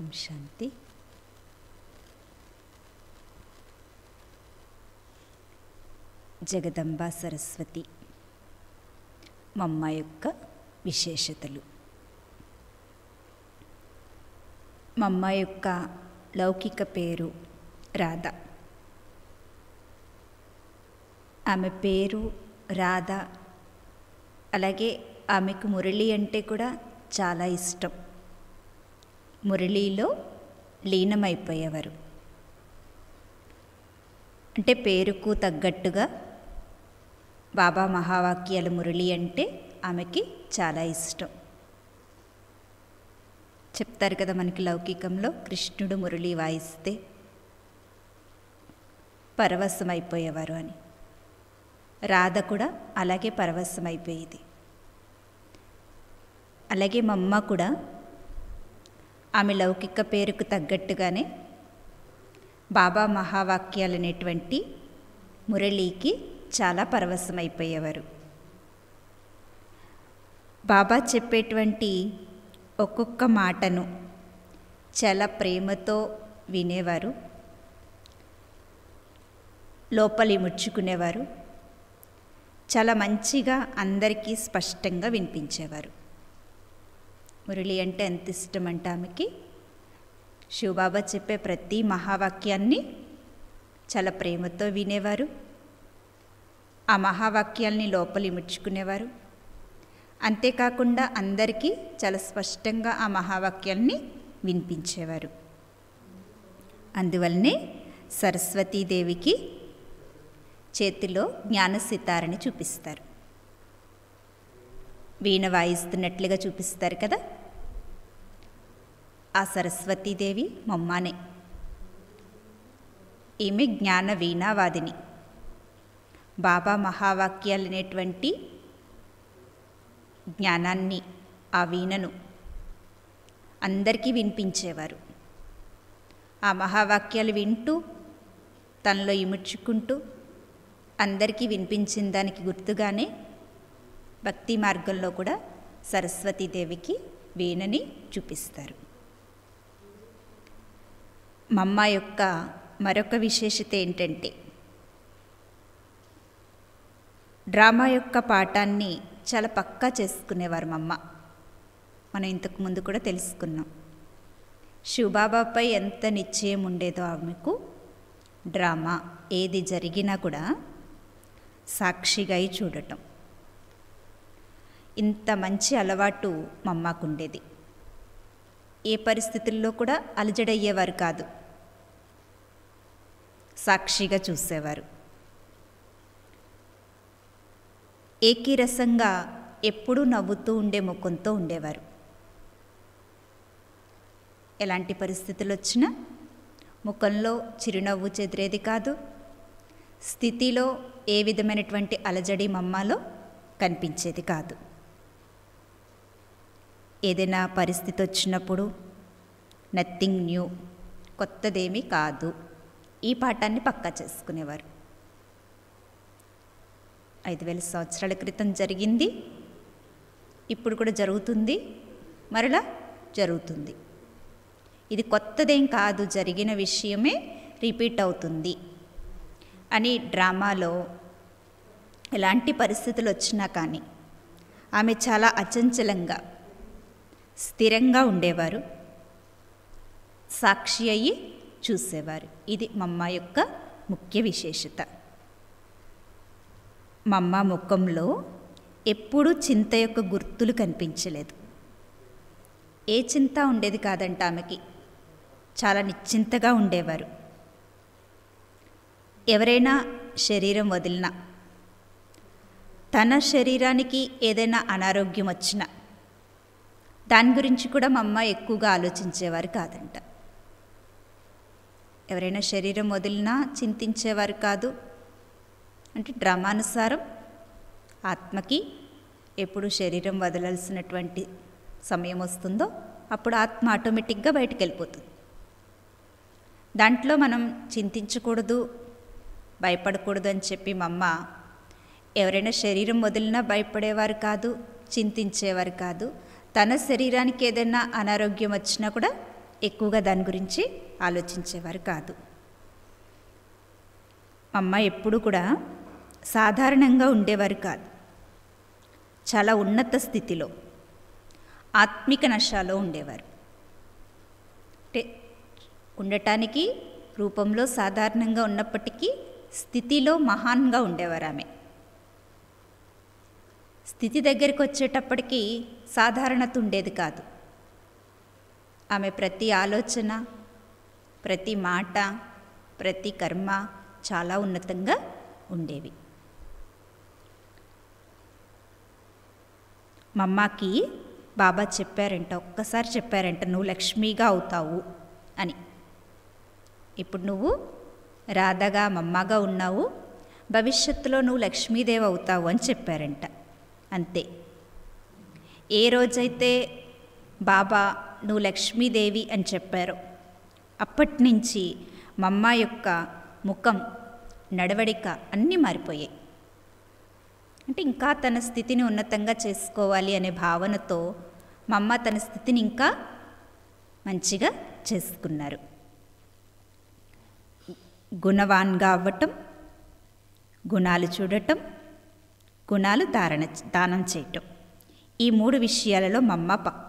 ఓం శాంతి జగదంబ సరస్వతి మమ్మ యొక్క విశేషతలు మమ్మ యొక్క లౌకిక పేరు రాధ ఆమె పేరు రాధ అలాగే ఆమెకు మురళి అంటే కూడా చాలా ఇష్టం మురళీలో లీనమైపోయేవారు అంటే పేరుకు తగ్గట్టుగా బాబా మహావాక్యాల మురళి అంటే ఆమెకి చాలా ఇష్టం చెప్తారు కదా మనకి లౌకికంలో కృష్ణుడు మురళి వాయిస్తే పరవశమైపోయేవారు అని రాధ కూడా అలాగే పరవశమైపోయేది అలాగే మా అమ్మ కూడా ఆమె లౌకిక పేరుకు తగ్గట్టుగానే బాబా మహావాక్యాలు అనేటువంటి మురళీకి చాలా పరవశమైపోయేవారు బాబా చెప్పేటువంటి ఒక్కొక్క మాటను చాలా ప్రేమతో వినేవారు లోపలి ముడుచుకునేవారు చాలా మంచిగా అందరికీ స్పష్టంగా వినిపించేవారు మురళి అంటే ఎంత ఇష్టం అంటే ఆమెకి శివబాబా చెప్పే ప్రతి మహావాక్యాన్ని చాలా ప్రేమతో వినేవారు ఆ మహావాక్యాల్ని లోపలి ముడుచుకునేవారు అంతేకాకుండా అందరికీ చాలా స్పష్టంగా ఆ మహావాక్యాల్ని వినిపించేవారు అందువల్లనే సరస్వతీదేవికి చేతిలో జ్ఞానసితారని చూపిస్తారు వీణ వాయిస్తున్నట్లుగా చూపిస్తారు కదా ఆ సరస్వతీదేవి మమ్మానే ఈమె జ్ఞాన వీణావాదిని బాబా మహావాక్యాలు అనేటువంటి జ్ఞానాన్ని ఆ వీణను అందరికీ వినిపించేవారు ఆ మహావాక్యాలు వింటూ తనలో ఇముడ్చుకుంటూ అందరికీ వినిపించిన దానికి గుర్తుగానే భక్తి మార్గంలో కూడా సరస్వతీదేవికి వీణని చూపిస్తారు మమ్మ యొక్క మరొక విశేషత ఏంటంటే డ్రామా యొక్క పాఠాన్ని చాలా పక్కా చేసుకునేవారు మమ్మ మనం ఇంతకు ముందు కూడా తెలుసుకున్నాం శివబాబాపై ఎంత నిశ్చయం ఉండేదో ఆమెకు డ్రామా ఏది జరిగినా కూడా సాక్షిగా చూడటం ఇంత మంచి అలవాటు మమ్మకు ఉండేది ఏ పరిస్థితుల్లో కూడా అలజడయ్యేవారు కాదు సాక్షిగా చూసేవారు ఏకీరసంగా ఎప్పుడూ నవ్వుతూ ఉండే ముఖంతో ఉండేవారు ఎలాంటి పరిస్థితులు వచ్చినా ముఖంలో చిరునవ్వు చెదిరేది కాదు స్థితిలో ఏ విధమైనటువంటి అలజడి మమ్మలో కనిపించేది కాదు ఏదైనా పరిస్థితి వచ్చినప్పుడు నథింగ్ న్యూ కొత్తదేమీ కాదు ఈ పాఠాన్ని పక్కా చేసుకునేవారు ఐదు వేల సంవత్సరాల క్రితం జరిగింది ఇప్పుడు కూడా జరుగుతుంది మరలా జరుగుతుంది ఇది కొత్తదేం కాదు జరిగిన విషయమే రిపీట్ అవుతుంది అని డ్రామాలో ఎలాంటి పరిస్థితులు వచ్చినా కానీ ఆమె చాలా అచంచలంగా స్థిరంగా ఉండేవారు సాక్షి అయ్యి చూసేవారు ఇది మమ్మ యొక్క ముఖ్య విశేషత మమ్మ ముఖంలో ఎప్పుడూ చింత యొక్క గుర్తులు కనిపించలేదు ఏ చింత ఉండేది కాదంట ఆమెకి చాలా నిశ్చింతగా ఉండేవారు ఎవరైనా శరీరం వదిలినా తన శరీరానికి ఏదైనా అనారోగ్యం వచ్చినా దాని గురించి కూడా మా అమ్మ ఎక్కువగా ఆలోచించేవారు కాదంట ఎవరైనా శరీరం వదిలినా చింతించేవారు కాదు అంటే డ్రామానుసారం ఆత్మకి ఎప్పుడు శరీరం వదలాల్సినటువంటి సమయం వస్తుందో అప్పుడు ఆత్మ ఆటోమేటిక్గా బయటకు వెళ్ళిపోతుంది దాంట్లో మనం చింతించకూడదు భయపడకూడదు అని చెప్పి మా అమ్మ ఎవరైనా శరీరం వదిలినా భయపడేవారు కాదు చింతించేవారు కాదు తన శరీరానికి ఏదైనా అనారోగ్యం వచ్చినా కూడా ఎక్కువగా దాని గురించి ఆలోచించేవారు కాదు అమ్మ ఎప్పుడు కూడా సాధారణంగా ఉండేవారు కాదు చాలా ఉన్నత స్థితిలో ఆత్మిక నశాలో ఉండేవారు అంటే ఉండటానికి రూపంలో సాధారణంగా ఉన్నప్పటికీ స్థితిలో మహాన్గా ఉండేవారు ఆమె స్థితి దగ్గరికి వచ్చేటప్పటికి సాధారణత ఉండేది కాదు ఆమె ప్రతి ఆలోచన ప్రతి మాట ప్రతి కర్మ చాలా ఉన్నతంగా ఉండేవి మా అమ్మకి బాబా చెప్పారంట ఒక్కసారి చెప్పారంట నువ్వు లక్ష్మిగా అవుతావు అని ఇప్పుడు నువ్వు రాధగా మమ్మగా ఉన్నావు భవిష్యత్తులో నువ్వు లక్ష్మీదేవి అవుతావు అని చెప్పారంట అంతే ఏ రోజైతే బాబా నువ్వు లక్ష్మీదేవి అని చెప్పారో అప్పటి నుంచి మమ్మ యొక్క ముఖం నడవడిక అన్నీ మారిపోయాయి అంటే ఇంకా తన స్థితిని ఉన్నతంగా చేసుకోవాలి అనే భావనతో మా అమ్మ తన స్థితిని ఇంకా మంచిగా చేసుకున్నారు గుణవాన్గా అవ్వటం గుణాలు చూడటం గుణాలు ధారణ దానం చేయటం ఈ మూడు విషయాలలో మా అమ్మ పక్క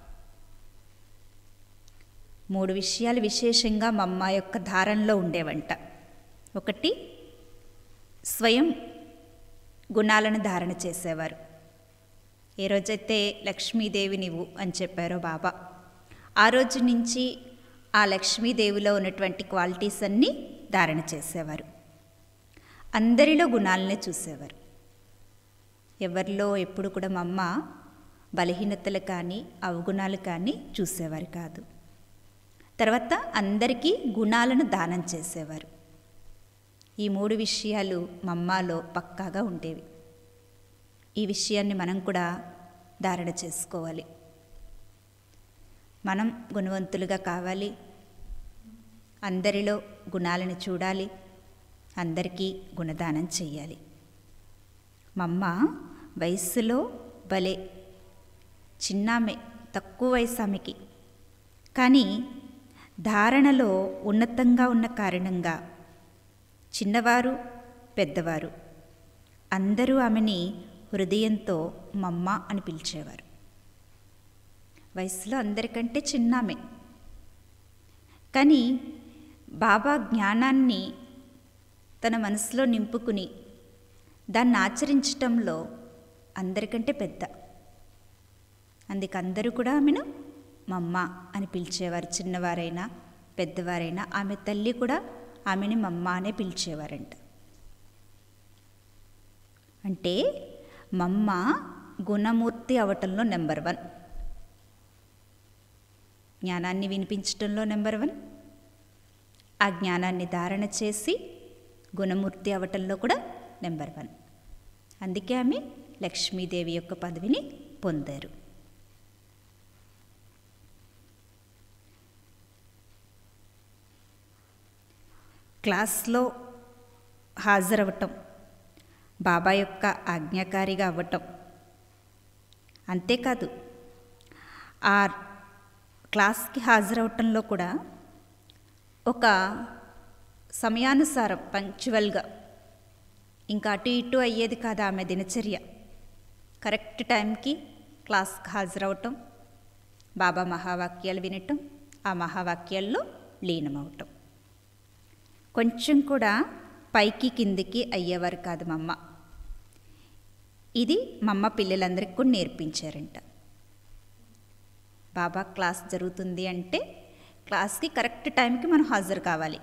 మూడు విషయాలు విశేషంగా మా అమ్మ యొక్క ధారణలో ఉండేవంట ఒకటి స్వయం గుణాలను ధారణ చేసేవారు ఏ రోజైతే లక్ష్మీదేవి నీవు అని చెప్పారో బాబా ఆ రోజు నుంచి ఆ లక్ష్మీదేవిలో ఉన్నటువంటి క్వాలిటీస్ అన్నీ ధారణ చేసేవారు అందరిలో గుణాలనే చూసేవారు ఎవరిలో ఎప్పుడు కూడా మా అమ్మ బలహీనతలు కానీ అవగుణాలు కానీ చూసేవారు కాదు తర్వాత అందరికీ గుణాలను దానం చేసేవారు ఈ మూడు విషయాలు మా అమ్మలో పక్కాగా ఉండేవి ఈ విషయాన్ని మనం కూడా ధారణ చేసుకోవాలి మనం గుణవంతులుగా కావాలి అందరిలో గుణాలను చూడాలి అందరికీ గుణదానం చెయ్యాలి మా అమ్మ వయస్సులో భలే చిన్నామె తక్కువ వయసు ఆమెకి కానీ ధారణలో ఉన్నతంగా ఉన్న కారణంగా చిన్నవారు పెద్దవారు అందరూ ఆమెని హృదయంతో మమ్మ అని పిలిచేవారు వయసులో అందరికంటే చిన్నామె కానీ బాబా జ్ఞానాన్ని తన మనసులో నింపుకుని దాన్ని ఆచరించటంలో అందరికంటే పెద్ద అందుకు అందరూ కూడా ఆమెను మమ్మ అని పిలిచేవారు చిన్నవారైనా పెద్దవారైనా ఆమె తల్లి కూడా ఆమెని మమ్మ అనే పిలిచేవారంట అంటే మమ్మ గుణమూర్తి అవటంలో నెంబర్ వన్ జ్ఞానాన్ని వినిపించటంలో నెంబర్ వన్ ఆ జ్ఞానాన్ని ధారణ చేసి గుణమూర్తి అవటంలో కూడా నెంబర్ వన్ అందుకే ఆమె లక్ష్మీదేవి యొక్క పదవిని పొందారు క్లాస్లో హాజరవటం బాబా యొక్క ఆజ్ఞాకారిగా అవ్వటం అంతేకాదు ఆ క్లాస్కి హాజరవటంలో కూడా ఒక సమయానుసారం పంక్చువల్గా ఇంకా అటు ఇటు అయ్యేది కాదు ఆమె దినచర్య కరెక్ట్ టైంకి క్లాస్కి హాజరవటం బాబా మహావాక్యాలు వినటం ఆ మహావాక్యాల్లో లీనమవటం కొంచెం కూడా పైకి కిందికి అయ్యేవారు కాదు మా అమ్మ ఇది మా అమ్మ పిల్లలందరికీ కూడా నేర్పించారంట బాబా క్లాస్ జరుగుతుంది అంటే క్లాస్కి కరెక్ట్ టైంకి మనం హాజరు కావాలి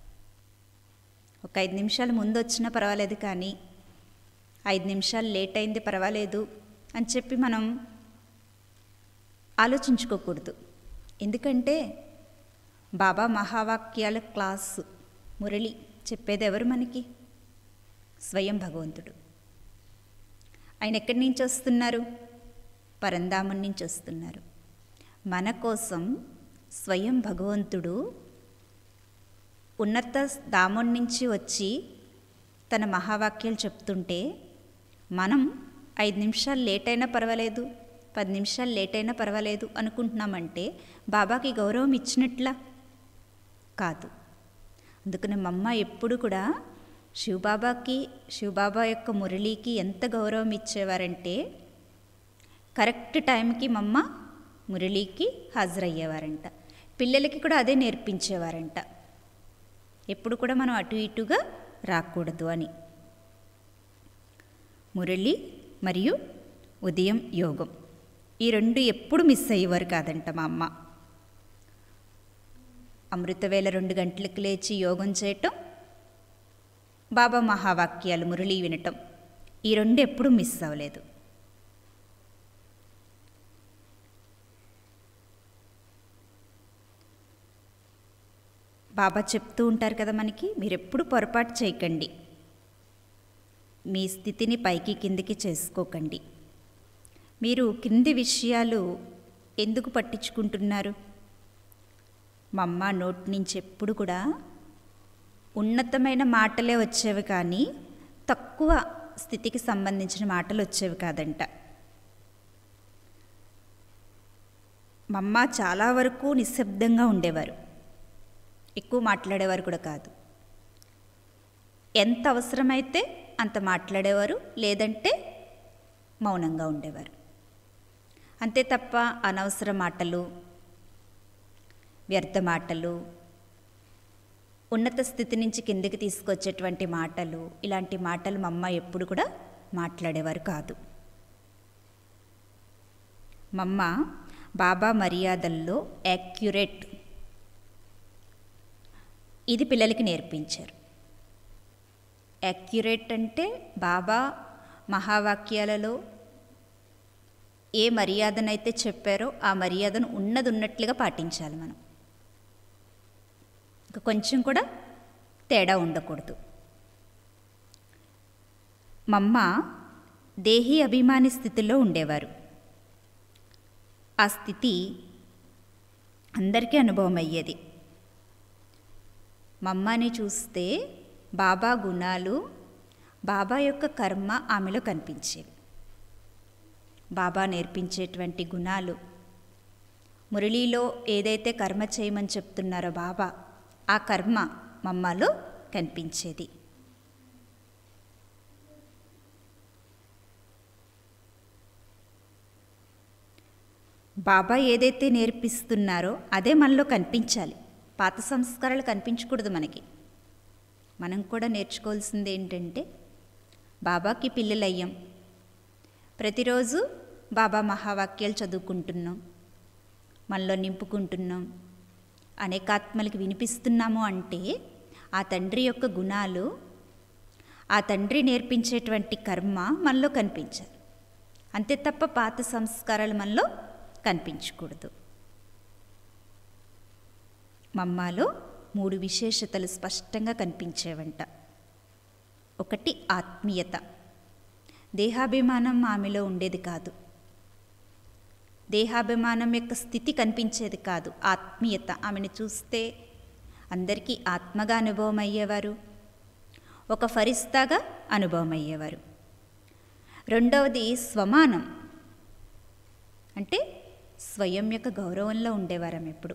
ఒక ఐదు నిమిషాలు ముందు వచ్చినా పర్వాలేదు కానీ ఐదు నిమిషాలు లేట్ అయింది పర్వాలేదు అని చెప్పి మనం ఆలోచించుకోకూడదు ఎందుకంటే బాబా మహావాక్యాల క్లాసు మురళి చెప్పేది ఎవరు మనకి స్వయం భగవంతుడు ఆయన ఎక్కడి నుంచి వస్తున్నారు పరంధామం నుంచి వస్తున్నారు మన కోసం స్వయం భగవంతుడు ఉన్నత ధామం నుంచి వచ్చి తన మహావాక్యాలు చెప్తుంటే మనం ఐదు నిమిషాలు లేట్ అయినా పర్వాలేదు పది నిమిషాలు లేట్ అయినా పర్వాలేదు అనుకుంటున్నామంటే బాబాకి గౌరవం ఇచ్చినట్లా కాదు అందుకని మా అమ్మ ఎప్పుడు కూడా శివబాబాకి శివబాబా యొక్క మురళీకి ఎంత గౌరవం ఇచ్చేవారంటే కరెక్ట్ టైంకి మా అమ్మ మురళీకి హాజరయ్యేవారంట పిల్లలకి కూడా అదే నేర్పించేవారంట ఎప్పుడు కూడా మనం అటు ఇటుగా రాకూడదు అని మురళి మరియు ఉదయం యోగం ఈ రెండు ఎప్పుడు మిస్ అయ్యేవారు కాదంట మా అమ్మ అమృతవేళ రెండు గంటలకు లేచి యోగం చేయటం బాబా మహావాక్యాలు మురళి వినటం ఈ రెండు ఎప్పుడు మిస్ అవ్వలేదు బాబా చెప్తూ ఉంటారు కదా మనకి మీరు ఎప్పుడు పొరపాటు చేయకండి మీ స్థితిని పైకి కిందికి చేసుకోకండి మీరు కింది విషయాలు ఎందుకు పట్టించుకుంటున్నారు మా అమ్మ నోటి నుంచి ఎప్పుడు కూడా ఉన్నతమైన మాటలే వచ్చేవి కానీ తక్కువ స్థితికి సంబంధించిన మాటలు వచ్చేవి కాదంట మా అమ్మ చాలా వరకు నిశ్శబ్దంగా ఉండేవారు ఎక్కువ మాట్లాడేవారు కూడా కాదు ఎంత అవసరమైతే అంత మాట్లాడేవారు లేదంటే మౌనంగా ఉండేవారు అంతే తప్ప అనవసర మాటలు వ్యర్థ మాటలు ఉన్నత స్థితి నుంచి కిందికి తీసుకొచ్చేటువంటి మాటలు ఇలాంటి మాటలు మా అమ్మ ఎప్పుడు కూడా మాట్లాడేవారు కాదు మా అమ్మ బాబా మర్యాదల్లో యాక్యురేట్ ఇది పిల్లలకి నేర్పించారు యాక్యురేట్ అంటే బాబా మహావాక్యాలలో ఏ మర్యాదనైతే చెప్పారో ఆ మర్యాదను ఉన్నది ఉన్నట్లుగా పాటించాలి మనం ఇంకా కొంచెం కూడా తేడా ఉండకూడదు మమ్మ దేహీ అభిమాని స్థితిలో ఉండేవారు ఆ స్థితి అందరికీ అనుభవం అయ్యేది మమ్మని చూస్తే బాబా గుణాలు బాబా యొక్క కర్మ ఆమెలో కనిపించేవి బాబా నేర్పించేటువంటి గుణాలు మురళీలో ఏదైతే కర్మ చేయమని చెప్తున్నారో బాబా ఆ కర్మ మమ్మలో కనిపించేది బాబా ఏదైతే నేర్పిస్తున్నారో అదే మనలో కనిపించాలి పాత సంస్కారాలు కనిపించకూడదు మనకి మనం కూడా నేర్చుకోవాల్సింది ఏంటంటే బాబాకి పిల్లలయ్యాం ప్రతిరోజు బాబా మహావాక్యాలు చదువుకుంటున్నాం మనలో నింపుకుంటున్నాం అనేకాత్మలకి వినిపిస్తున్నాము అంటే ఆ తండ్రి యొక్క గుణాలు ఆ తండ్రి నేర్పించేటువంటి కర్మ మనలో కనిపించాలి అంతే తప్ప పాత సంస్కారాలు మనలో కనిపించకూడదు మమ్మాలో మూడు విశేషతలు స్పష్టంగా కనిపించేవంట ఒకటి ఆత్మీయత దేహాభిమానం ఆమెలో ఉండేది కాదు దేహాభిమానం యొక్క స్థితి కనిపించేది కాదు ఆత్మీయత ఆమెను చూస్తే అందరికీ ఆత్మగా అనుభవం అయ్యేవారు ఒక ఫరిస్తాగా అనుభవం అయ్యేవారు రెండవది స్వమానం అంటే స్వయం యొక్క గౌరవంలో ఉండేవారం ఎప్పుడు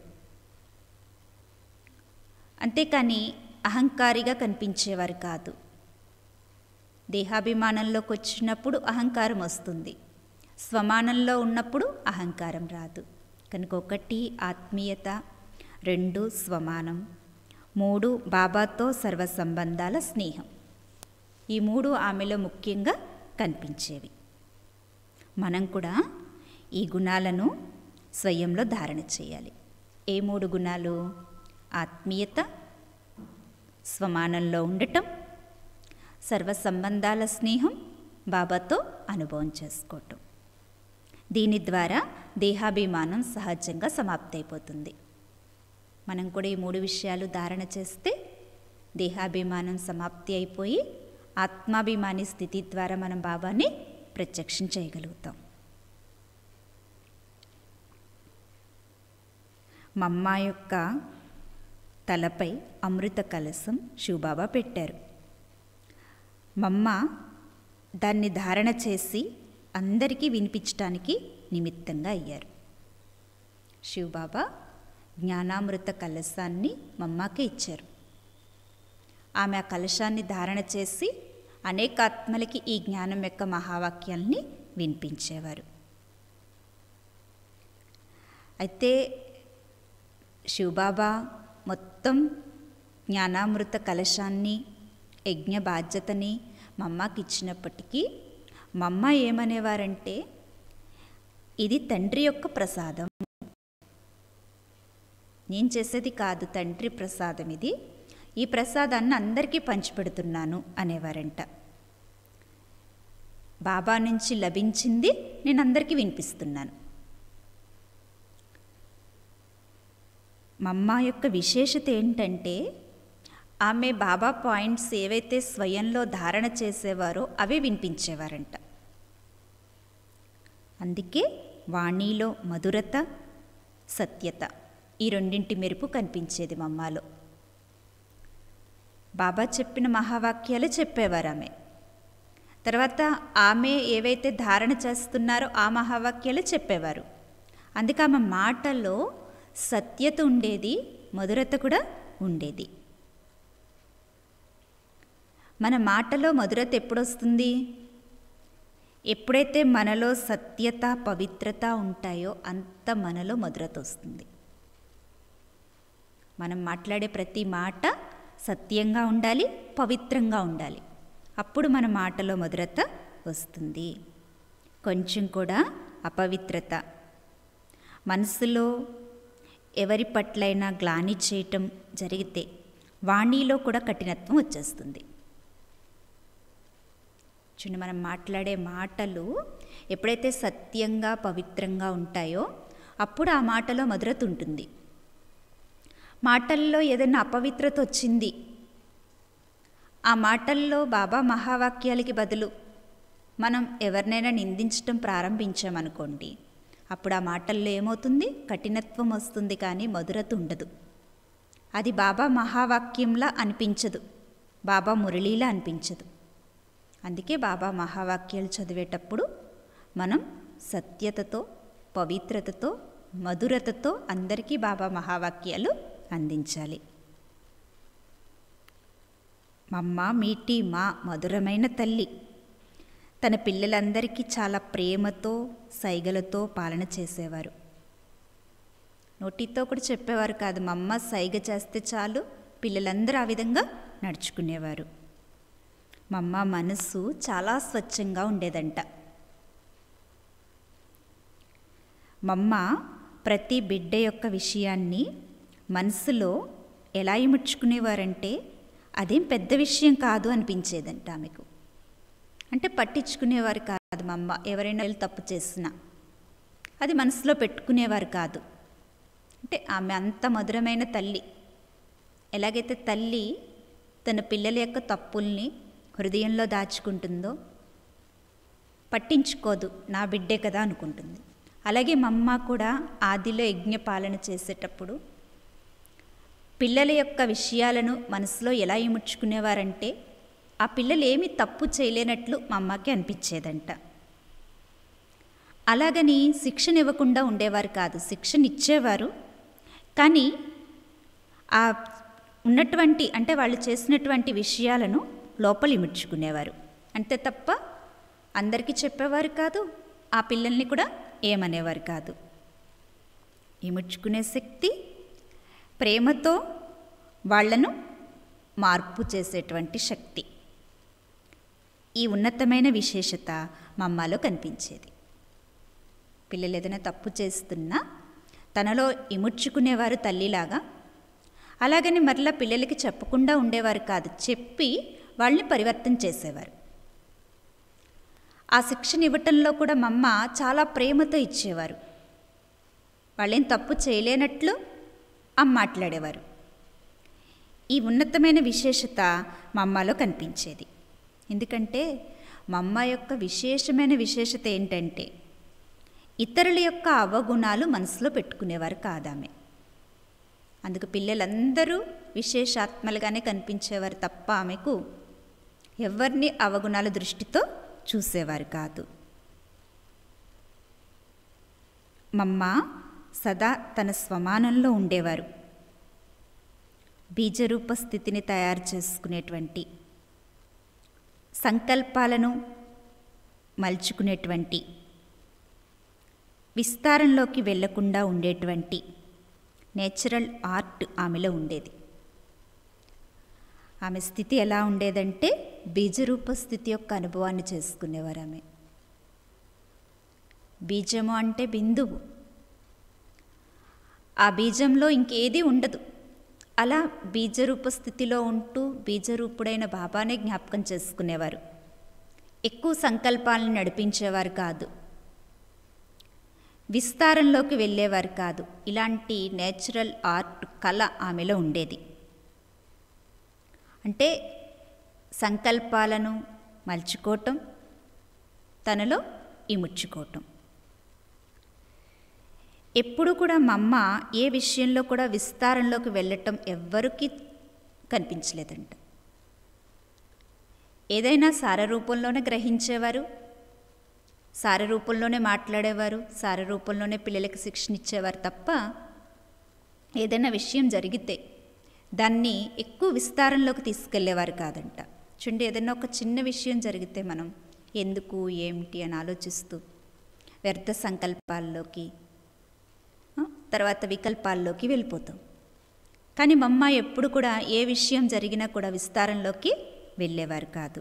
అంతేకాని అహంకారిగా కనిపించేవారు కాదు దేహాభిమానంలోకి వచ్చినప్పుడు అహంకారం వస్తుంది స్వమానంలో ఉన్నప్పుడు అహంకారం రాదు కనుక ఒకటి ఆత్మీయత రెండు స్వమానం మూడు బాబాతో సర్వ సంబంధాల స్నేహం ఈ మూడు ఆమెలో ముఖ్యంగా కనిపించేవి మనం కూడా ఈ గుణాలను స్వయంలో ధారణ చేయాలి ఏ మూడు గుణాలు ఆత్మీయత స్వమానంలో ఉండటం సర్వ సంబంధాల స్నేహం బాబాతో అనుభవం చేసుకోవటం దీని ద్వారా దేహాభిమానం సహజంగా సమాప్తయిపోతుంది మనం కూడా ఈ మూడు విషయాలు ధారణ చేస్తే దేహాభిమానం సమాప్తి అయిపోయి ఆత్మాభిమాని స్థితి ద్వారా మనం బాబాని ప్రత్యక్షం చేయగలుగుతాం మా అమ్మ యొక్క తలపై అమృత కలసం శివబాబా పెట్టారు మమ్మ దాన్ని ధారణ చేసి అందరికీ వినిపించటానికి నిమిత్తంగా అయ్యారు శివబాబా జ్ఞానామృత కలశాన్ని మమ్మకి ఇచ్చారు ఆమె ఆ కలశాన్ని ధారణ చేసి అనేక ఆత్మలకి ఈ జ్ఞానం యొక్క మహావాక్యాల్ని వినిపించేవారు అయితే శివబాబా మొత్తం జ్ఞానామృత కలశాన్ని యజ్ఞ బాధ్యతని మమ్మకి ఇచ్చినప్పటికీ మమ్మ ఏమనేవారంటే ఇది తండ్రి యొక్క ప్రసాదం నేను చేసేది కాదు తండ్రి ప్రసాదం ఇది ఈ ప్రసాదాన్ని అందరికీ పంచిపెడుతున్నాను అనేవారంట బాబా నుంచి లభించింది నేను అందరికీ వినిపిస్తున్నాను మమ్మ యొక్క విశేషత ఏంటంటే ఆమె బాబా పాయింట్స్ ఏవైతే స్వయంలో ధారణ చేసేవారో అవే వినిపించేవారంట అందుకే వాణిలో మధురత సత్యత ఈ రెండింటి మెరుపు కనిపించేది మమ్మాలో బాబా చెప్పిన మహావాక్యాలు చెప్పేవారు ఆమె తర్వాత ఆమె ఏవైతే ధారణ చేస్తున్నారో ఆ మహావాక్యాలు చెప్పేవారు అందుకే ఆమె మాటల్లో సత్యత ఉండేది మధురత కూడా ఉండేది మన మాటలో మధురత ఎప్పుడొస్తుంది ఎప్పుడైతే మనలో సత్యత పవిత్రత ఉంటాయో అంత మనలో మధురత వస్తుంది మనం మాట్లాడే ప్రతి మాట సత్యంగా ఉండాలి పవిత్రంగా ఉండాలి అప్పుడు మన మాటలో మధురత వస్తుంది కొంచెం కూడా అపవిత్రత మనసులో ఎవరి పట్లైనా గ్లాని చేయటం జరిగితే వాణిలో కూడా కఠినత్వం వచ్చేస్తుంది చూడండి మనం మాట్లాడే మాటలు ఎప్పుడైతే సత్యంగా పవిత్రంగా ఉంటాయో అప్పుడు ఆ మాటలో మధురత ఉంటుంది మాటల్లో ఏదైనా అపవిత్రత వచ్చింది ఆ మాటల్లో బాబా మహావాక్యాలకి బదులు మనం ఎవరినైనా నిందించడం ప్రారంభించామనుకోండి అప్పుడు ఆ మాటల్లో ఏమవుతుంది కఠినత్వం వస్తుంది కానీ మధురత ఉండదు అది బాబా మహావాక్యంలా అనిపించదు బాబా మురళీలా అనిపించదు అందుకే బాబా మహావాక్యాలు చదివేటప్పుడు మనం సత్యతతో పవిత్రతతో మధురతతో అందరికీ బాబా మహావాక్యాలు అందించాలి మమ్మ మీటి మా మధురమైన తల్లి తన పిల్లలందరికీ చాలా ప్రేమతో సైగలతో పాలన చేసేవారు నోటితో కూడా చెప్పేవారు కాదు మా అమ్మ సైగ చేస్తే చాలు పిల్లలందరూ ఆ విధంగా నడుచుకునేవారు మా అమ్మ మనసు చాలా స్వచ్ఛంగా ఉండేదంట మమ్మ ప్రతి బిడ్డ యొక్క విషయాన్ని మనసులో ఎలా ఇముడ్చుకునేవారంటే అదేం పెద్ద విషయం కాదు అనిపించేదంట ఆమెకు అంటే పట్టించుకునేవారు కాదు మా అమ్మ ఎవరైనా వీళ్ళు తప్పు చేసినా అది మనసులో పెట్టుకునేవారు కాదు అంటే ఆమె అంత మధురమైన తల్లి ఎలాగైతే తల్లి తన పిల్లల యొక్క తప్పుల్ని హృదయంలో దాచుకుంటుందో పట్టించుకోదు నా బిడ్డే కదా అనుకుంటుంది అలాగే మా అమ్మ కూడా ఆదిలో యజ్ఞపాలన చేసేటప్పుడు పిల్లల యొక్క విషయాలను మనసులో ఎలా ఇముడ్చుకునేవారంటే ఆ పిల్లలు ఏమి తప్పు చేయలేనట్లు మా అమ్మకి అనిపించేదంట అలాగని శిక్షణ ఇవ్వకుండా ఉండేవారు కాదు శిక్షణ ఇచ్చేవారు కానీ ఆ ఉన్నటువంటి అంటే వాళ్ళు చేసినటువంటి విషయాలను లోపల ఇముడ్చుకునేవారు అంతే తప్ప అందరికీ చెప్పేవారు కాదు ఆ పిల్లల్ని కూడా ఏమనేవారు కాదు ఇముడ్చుకునే శక్తి ప్రేమతో వాళ్లను మార్పు చేసేటువంటి శక్తి ఈ ఉన్నతమైన విశేషత మా అమ్మలో కనిపించేది పిల్లలు ఏదైనా తప్పు చేస్తున్నా తనలో ఇముడ్చుకునేవారు తల్లిలాగా అలాగని మరలా పిల్లలకి చెప్పకుండా ఉండేవారు కాదు చెప్పి వాళ్ళని పరివర్తన చేసేవారు ఆ శిక్షణ ఇవ్వటంలో కూడా మా అమ్మ చాలా ప్రేమతో ఇచ్చేవారు వాళ్ళేం తప్పు చేయలేనట్లు అమ్మ మాట్లాడేవారు ఈ ఉన్నతమైన విశేషత మా అమ్మలో కనిపించేది ఎందుకంటే మా అమ్మ యొక్క విశేషమైన విశేషత ఏంటంటే ఇతరుల యొక్క అవగుణాలు మనసులో పెట్టుకునేవారు కాదామె అందుకు పిల్లలందరూ విశేషాత్మలుగానే కనిపించేవారు తప్ప ఆమెకు ఎవరిని అవగుణాల దృష్టితో చూసేవారు కాదు మమ్మ సదా తన స్వమానంలో ఉండేవారు బీజరూప స్థితిని తయారు చేసుకునేటువంటి సంకల్పాలను మలుచుకునేటువంటి విస్తారంలోకి వెళ్లకుండా ఉండేటువంటి నేచురల్ ఆర్ట్ ఆమెలో ఉండేది ఆమె స్థితి ఎలా ఉండేదంటే బీజరూప స్థితి యొక్క అనుభవాన్ని చేసుకునేవారు ఆమె బీజము అంటే బిందువు ఆ బీజంలో ఇంకేది ఉండదు అలా బీజరూప స్థితిలో ఉంటూ బీజరూపుడైన బాబానే జ్ఞాపకం చేసుకునేవారు ఎక్కువ సంకల్పాలను నడిపించేవారు కాదు విస్తారంలోకి వెళ్ళేవారు కాదు ఇలాంటి నేచురల్ ఆర్ట్ కళ ఆమెలో ఉండేది అంటే సంకల్పాలను మలుచుకోవటం తనలో ఇముడ్చుకోవటం ఎప్పుడు కూడా మా అమ్మ ఏ విషయంలో కూడా విస్తారంలోకి వెళ్ళటం ఎవ్వరికీ కనిపించలేదంట ఏదైనా సార రూపంలోనే గ్రహించేవారు సార రూపంలోనే మాట్లాడేవారు సార రూపంలోనే పిల్లలకి శిక్షణ ఇచ్చేవారు తప్ప ఏదైనా విషయం జరిగితే దాన్ని ఎక్కువ విస్తారంలోకి తీసుకెళ్లేవారు కాదంట చూడండి ఏదైనా ఒక చిన్న విషయం జరిగితే మనం ఎందుకు ఏమిటి అని ఆలోచిస్తూ వ్యర్థ సంకల్పాల్లోకి ఆ, తర్వాత వికల్పాల్లోకి వెళ్ళిపోతాం కానీ మా అమ్మ ఎప్పుడు కూడా ఏ విషయం జరిగినా కూడా విస్తారంలోకి వెళ్ళేవారు కాదు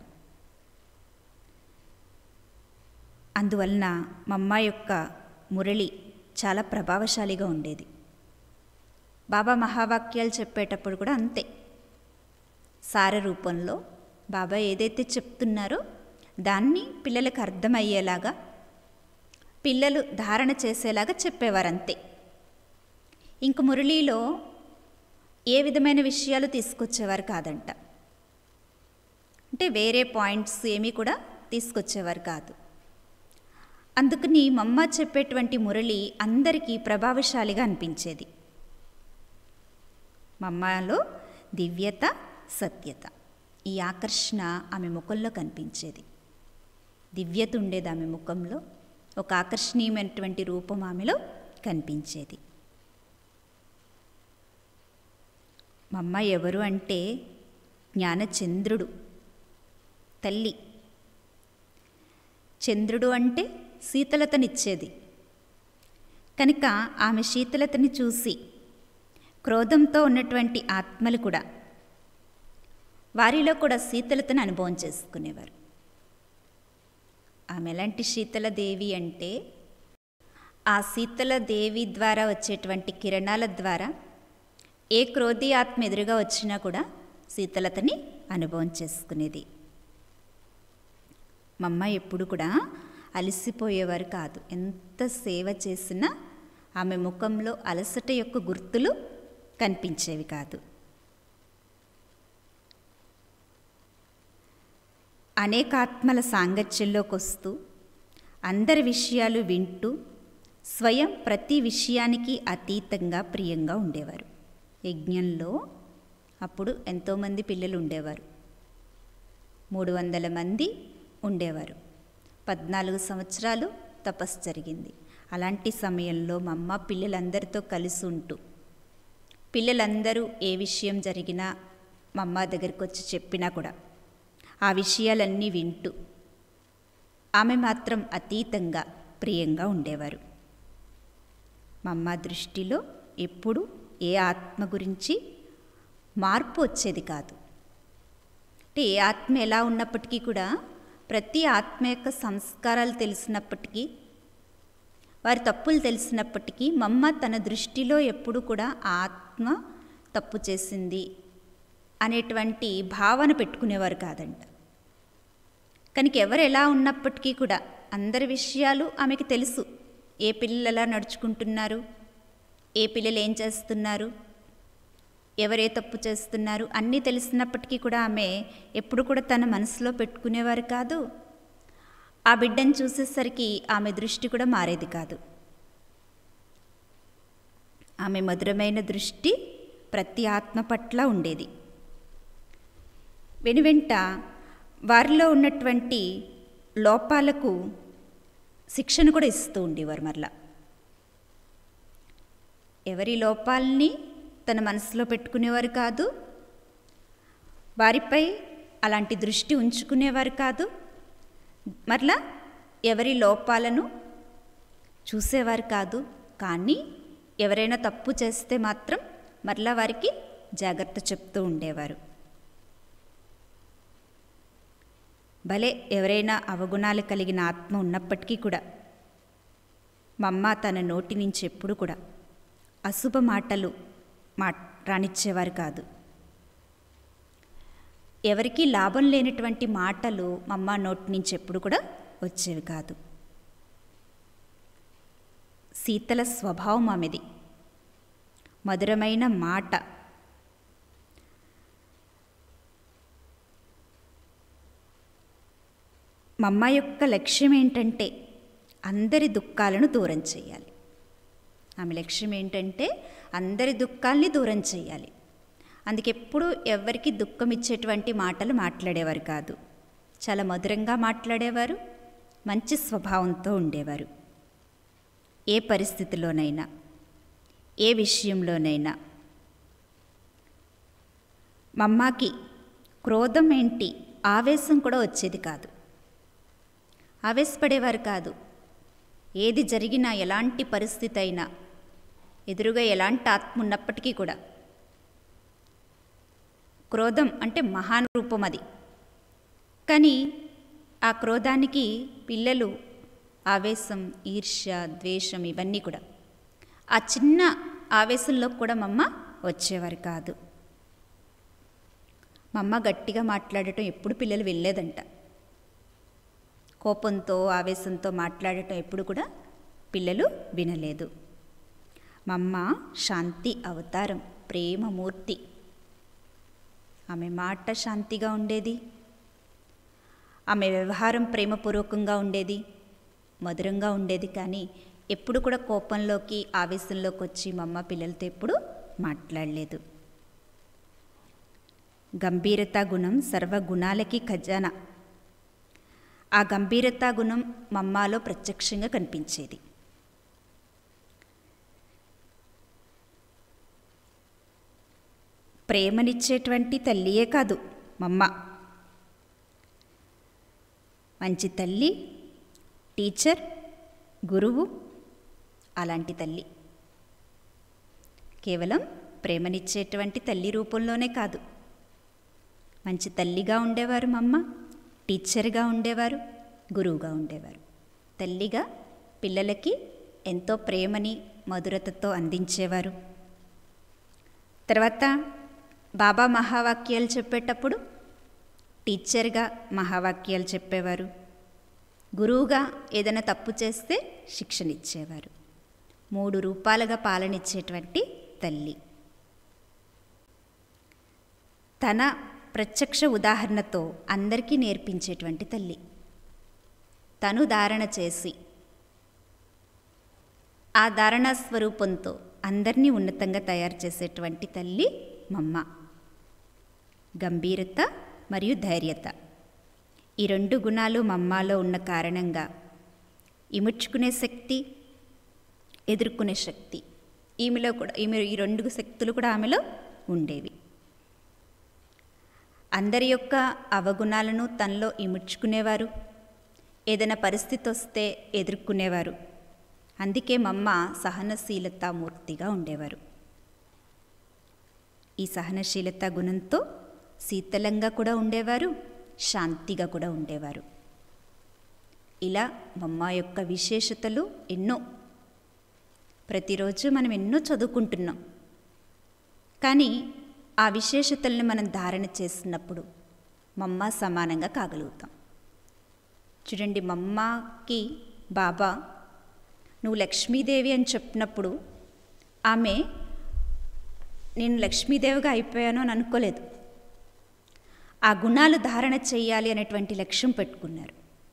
అందువలన మా అమ్మ యొక్క మురళి చాలా ప్రభావశాలిగా ఉండేది బాబా మహావాక్యాలు చెప్పేటప్పుడు కూడా అంతే సార రూపంలో బాబా ఏదైతే చెప్తున్నారో దాన్ని పిల్లలకు అర్థమయ్యేలాగా పిల్లలు ధారణ చేసేలాగా చెప్పేవారు అంతే ఇంక మురళీలో ఏ విధమైన విషయాలు తీసుకొచ్చేవారు కాదంట అంటే వేరే పాయింట్స్ ఏమీ కూడా తీసుకొచ్చేవారు కాదు అందుకని మమ్మ చెప్పేటువంటి మురళి అందరికీ ప్రభావశాలిగా అనిపించేది మమ్మలో దివ్యత సత్యత ఈ ఆకర్షణ ఆమె ముఖంలో కనిపించేది దివ్యత ఉండేది ఆమె ముఖంలో ఒక ఆకర్షణీయమైనటువంటి రూపం ఆమెలో కనిపించేది మా అమ్మ ఎవరు అంటే జ్ఞానచంద్రుడు తల్లి చంద్రుడు అంటే శీతలతనిచ్చేది కనుక ఆమె శీతలతని చూసి క్రోధంతో ఉన్నటువంటి ఆత్మలు కూడా వారిలో కూడా శీతలతను అనుభవం చేసుకునేవారు ఆమె ఎలాంటి శీతల దేవి అంటే ఆ శీతల దేవి ద్వారా వచ్చేటువంటి కిరణాల ద్వారా ఏ క్రోధి ఆత్మ ఎదురుగా వచ్చినా కూడా శీతలతని అనుభవం చేసుకునేది మా అమ్మ ఎప్పుడు కూడా అలసిపోయేవారు కాదు ఎంత సేవ చేసినా ఆమె ముఖంలో అలసట యొక్క గుర్తులు కనిపించేవి కాదు అనేకాత్మల సాంగత్యంలోకి వస్తూ అందరి విషయాలు వింటూ స్వయం ప్రతి విషయానికి అతీతంగా ప్రియంగా ఉండేవారు యజ్ఞంలో అప్పుడు ఎంతోమంది పిల్లలు ఉండేవారు మూడు వందల మంది ఉండేవారు పద్నాలుగు సంవత్సరాలు తపస్సు జరిగింది అలాంటి సమయంలో మా అమ్మ పిల్లలందరితో కలిసి ఉంటూ పిల్లలందరూ ఏ విషయం జరిగినా మా అమ్మ దగ్గరికి వచ్చి చెప్పినా కూడా ఆ విషయాలన్నీ వింటూ ఆమె మాత్రం అతీతంగా ప్రియంగా ఉండేవారు మా అమ్మ దృష్టిలో ఎప్పుడు ఏ ఆత్మ గురించి మార్పు వచ్చేది కాదు అంటే ఏ ఆత్మ ఎలా ఉన్నప్పటికీ కూడా ప్రతి ఆత్మ యొక్క సంస్కారాలు తెలిసినప్పటికీ వారి తప్పులు తెలిసినప్పటికీ మమ్మ తన దృష్టిలో ఎప్పుడు కూడా ఆ ఆత్మ తప్పు చేసింది అనేటువంటి భావన పెట్టుకునేవారు కాదంట కనుక ఎవరు ఎలా ఉన్నప్పటికీ కూడా అందరి విషయాలు ఆమెకి తెలుసు ఏ పిల్లలు ఎలా నడుచుకుంటున్నారు ఏ పిల్లలు ఏం చేస్తున్నారు ఎవరే తప్పు చేస్తున్నారు అన్నీ తెలిసినప్పటికీ కూడా ఆమె ఎప్పుడు కూడా తన మనసులో పెట్టుకునేవారు కాదు ఆ బిడ్డను చూసేసరికి ఆమె దృష్టి కూడా మారేది కాదు ఆమె మధురమైన దృష్టి ప్రతి ఆత్మ పట్ల ఉండేది వెనువెంట వారిలో ఉన్నటువంటి లోపాలకు శిక్షణ కూడా ఇస్తూ ఉండేవారు మరలా ఎవరి లోపాలని తన మనసులో పెట్టుకునేవారు కాదు వారిపై అలాంటి దృష్టి ఉంచుకునేవారు కాదు మరలా ఎవరి లోపాలను చూసేవారు కాదు కానీ ఎవరైనా తప్పు చేస్తే మాత్రం మరలా వారికి జాగ్రత్త చెప్తూ ఉండేవారు భలే ఎవరైనా అవగుణాలు కలిగిన ఆత్మ ఉన్నప్పటికీ కూడా మా అమ్మ తన నోటి నుంచి ఎప్పుడు కూడా అశుభ మాటలు మా రానిచ్చేవారు కాదు ఎవరికి లాభం లేనటువంటి మాటలు మా అమ్మ నోటి నుంచి ఎప్పుడు కూడా వచ్చేవి కాదు శీతల స్వభావం ఆమెది మధురమైన మాట మా అమ్మ యొక్క లక్ష్యం ఏంటంటే అందరి దుఃఖాలను దూరం చేయాలి ఆమె లక్ష్యం ఏంటంటే అందరి దుఃఖాల్ని దూరం చేయాలి అందుకే ఎప్పుడు ఎవరికి దుఃఖం ఇచ్చేటువంటి మాటలు మాట్లాడేవారు కాదు చాలా మధురంగా మాట్లాడేవారు మంచి స్వభావంతో ఉండేవారు ఏ పరిస్థితిలోనైనా ఏ విషయంలోనైనా మా అమ్మకి క్రోధం ఏంటి ఆవేశం కూడా వచ్చేది కాదు ఆవేశపడేవారు కాదు ఏది జరిగినా ఎలాంటి పరిస్థితి అయినా ఎదురుగా ఎలాంటి ఆత్మ ఉన్నప్పటికీ కూడా క్రోధం అంటే మహాన్ రూపం అది కానీ ఆ క్రోధానికి పిల్లలు ఆవేశం ఈర్ష్య ద్వేషం ఇవన్నీ కూడా ఆ చిన్న ఆవేశంలో కూడా మమ్మ వచ్చేవారు కాదు మా అమ్మ గట్టిగా మాట్లాడటం ఎప్పుడు పిల్లలు వెళ్ళేదంట కోపంతో ఆవేశంతో మాట్లాడటం ఎప్పుడు కూడా పిల్లలు వినలేదు మా అమ్మ శాంతి అవతారం ప్రేమమూర్తి ఆమె మాట శాంతిగా ఉండేది ఆమె వ్యవహారం ప్రేమపూర్వకంగా ఉండేది మధురంగా ఉండేది కానీ ఎప్పుడు కూడా కోపంలోకి ఆవేశంలోకి వచ్చి మా అమ్మ పిల్లలతో ఎప్పుడు మాట్లాడలేదు గంభీరతా గుణం సర్వగుణాలకి ఖజానా ఆ గంభీరతా గుణం మమ్మాలో ప్రత్యక్షంగా కనిపించేది ప్రేమనిచ్చేటువంటి తల్లియే కాదు మమ్మ మంచి తల్లి టీచర్ గురువు అలాంటి తల్లి కేవలం ప్రేమనిచ్చేటువంటి తల్లి రూపంలోనే కాదు మంచి తల్లిగా ఉండేవారు మమ్మ టీచర్గా ఉండేవారు గురువుగా ఉండేవారు తల్లిగా పిల్లలకి ఎంతో ప్రేమని మధురతతో అందించేవారు తర్వాత బాబా మహావాక్యాలు చెప్పేటప్పుడు టీచర్గా మహావాక్యాలు చెప్పేవారు గురువుగా ఏదైనా తప్పు చేస్తే శిక్షణ ఇచ్చేవారు మూడు రూపాలుగా పాలనిచ్చేటువంటి తల్లి తన ప్రత్యక్ష ఉదాహరణతో అందరికీ నేర్పించేటువంటి తల్లి తను ధారణ చేసి ఆ ధారణా స్వరూపంతో అందరినీ ఉన్నతంగా తయారు చేసేటువంటి తల్లి మమ్మ గంభీరత మరియు ధైర్యత ఈ రెండు గుణాలు మమ్మాలో ఉన్న కారణంగా ఇముడ్చుకునే శక్తి ఎదుర్కొనే శక్తి ఈమెలో కూడా ఈమె ఈ రెండు శక్తులు కూడా ఆమెలో ఉండేవి అందరి యొక్క అవగుణాలను తనలో ఇముడ్చుకునేవారు ఏదైనా పరిస్థితి వస్తే ఎదుర్కొనేవారు అందుకే మమ్మ సహనశీలతామూర్తిగా ఉండేవారు ఈ సహనశీలత గుణంతో శీతలంగా కూడా ఉండేవారు శాంతిగా కూడా ఉండేవారు ఇలా మమ్మ యొక్క విశేషతలు ఎన్నో ప్రతిరోజు మనం ఎన్నో చదువుకుంటున్నాం కానీ ఆ విశేషతల్ని మనం ధారణ చేసినప్పుడు మమ్మ సమానంగా కాగలుగుతాం చూడండి మమ్మకి బాబా నువ్వు లక్ష్మీదేవి అని చెప్పినప్పుడు ఆమె నేను లక్ష్మీదేవిగా అయిపోయాను అని అనుకోలేదు ఆ గుణాలు ధారణ చేయాలి అనేటువంటి లక్ష్యం పెట్టుకున్నారు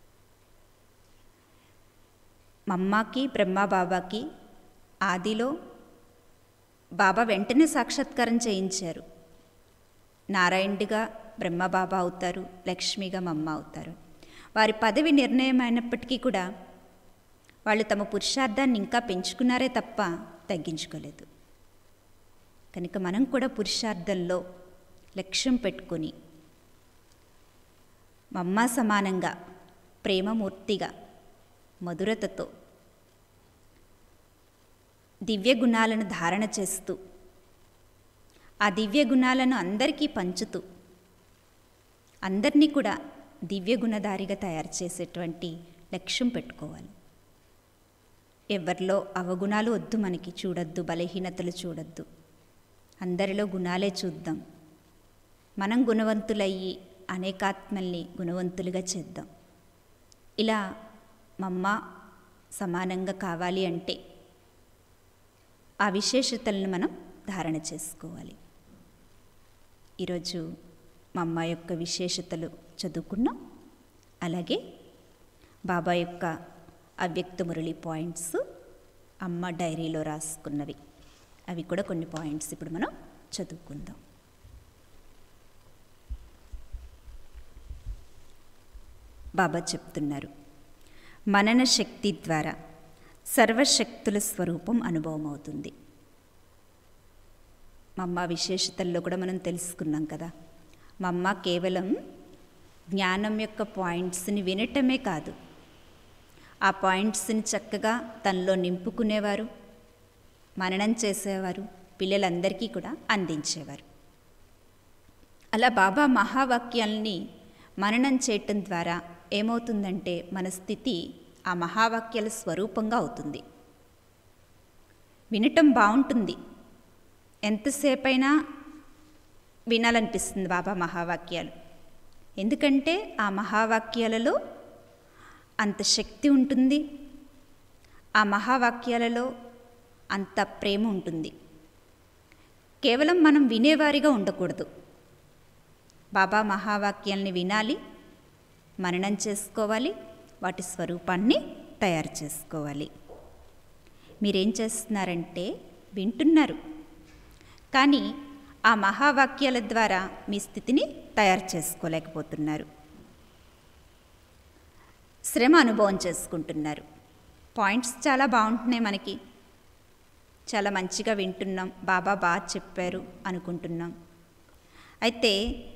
మమ్మకి బ్రహ్మబాబాకి ఆదిలో బాబా వెంటనే సాక్షాత్కారం చేయించారు నారాయణుడిగా బ్రహ్మబాబా అవుతారు లక్ష్మిగా మమ్మ అవుతారు వారి పదవి నిర్ణయం అయినప్పటికీ కూడా వాళ్ళు తమ పురుషార్థాన్ని ఇంకా పెంచుకున్నారే తప్ప తగ్గించుకోలేదు కనుక మనం కూడా పురుషార్థంలో లక్ష్యం పెట్టుకొని మమ్మ సమానంగా ప్రేమమూర్తిగా మధురతతో దివ్య గుణాలను ధారణ చేస్తూ ఆ దివ్య గుణాలను అందరికీ పంచుతూ అందరినీ కూడా దివ్య గుణధారిగా తయారు చేసేటువంటి లక్ష్యం పెట్టుకోవాలి ఎవరిలో అవగుణాలు వద్దు మనకి చూడొద్దు బలహీనతలు చూడొద్దు అందరిలో గుణాలే చూద్దాం మనం గుణవంతులయ్యి అనేకాత్మల్ని గుణవంతులుగా చేద్దాం ఇలా మమ్మ సమానంగా కావాలి అంటే ఆ విశేషతలను మనం ధారణ చేసుకోవాలి ఈరోజు మా అమ్మ యొక్క విశేషతలు చదువుకున్నాం అలాగే బాబా యొక్క అవ్యక్త మురళి పాయింట్స్ అమ్మ డైరీలో రాసుకున్నవి అవి కూడా కొన్ని పాయింట్స్ ఇప్పుడు మనం చదువుకుందాం బాబా చెప్తున్నారు మనన శక్తి ద్వారా సర్వశక్తుల స్వరూపం అనుభవం అవుతుంది మా అమ్మ విశేషతల్లో కూడా మనం తెలుసుకున్నాం కదా మా అమ్మ కేవలం జ్ఞానం యొక్క పాయింట్స్ని వినటమే కాదు ఆ పాయింట్స్ని చక్కగా తనలో నింపుకునేవారు మననం చేసేవారు పిల్లలందరికీ కూడా అందించేవారు అలా బాబా మహావాక్యాల్ని మననం చేయటం ద్వారా ఏమవుతుందంటే మన స్థితి ఆ మహావాక్యాల స్వరూపంగా అవుతుంది వినటం బాగుంటుంది ఎంతసేపైనా వినాలనిపిస్తుంది బాబా మహావాక్యాలు ఎందుకంటే ఆ మహావాక్యాలలో అంత శక్తి ఉంటుంది ఆ మహావాక్యాలలో అంత ప్రేమ ఉంటుంది కేవలం మనం వినేవారిగా ఉండకూడదు బాబా మహావాక్యాల్ని వినాలి మననం చేసుకోవాలి వాటి స్వరూపాన్ని తయారు చేసుకోవాలి మీరేం చేస్తున్నారంటే వింటున్నారు కానీ ఆ మహావాక్యాల ద్వారా మీ స్థితిని తయారు చేసుకోలేకపోతున్నారు శ్రమ అనుభవం చేసుకుంటున్నారు పాయింట్స్ చాలా బాగుంటున్నాయి మనకి చాలా మంచిగా వింటున్నాం బాబా బాగా చెప్పారు అనుకుంటున్నాం అయితే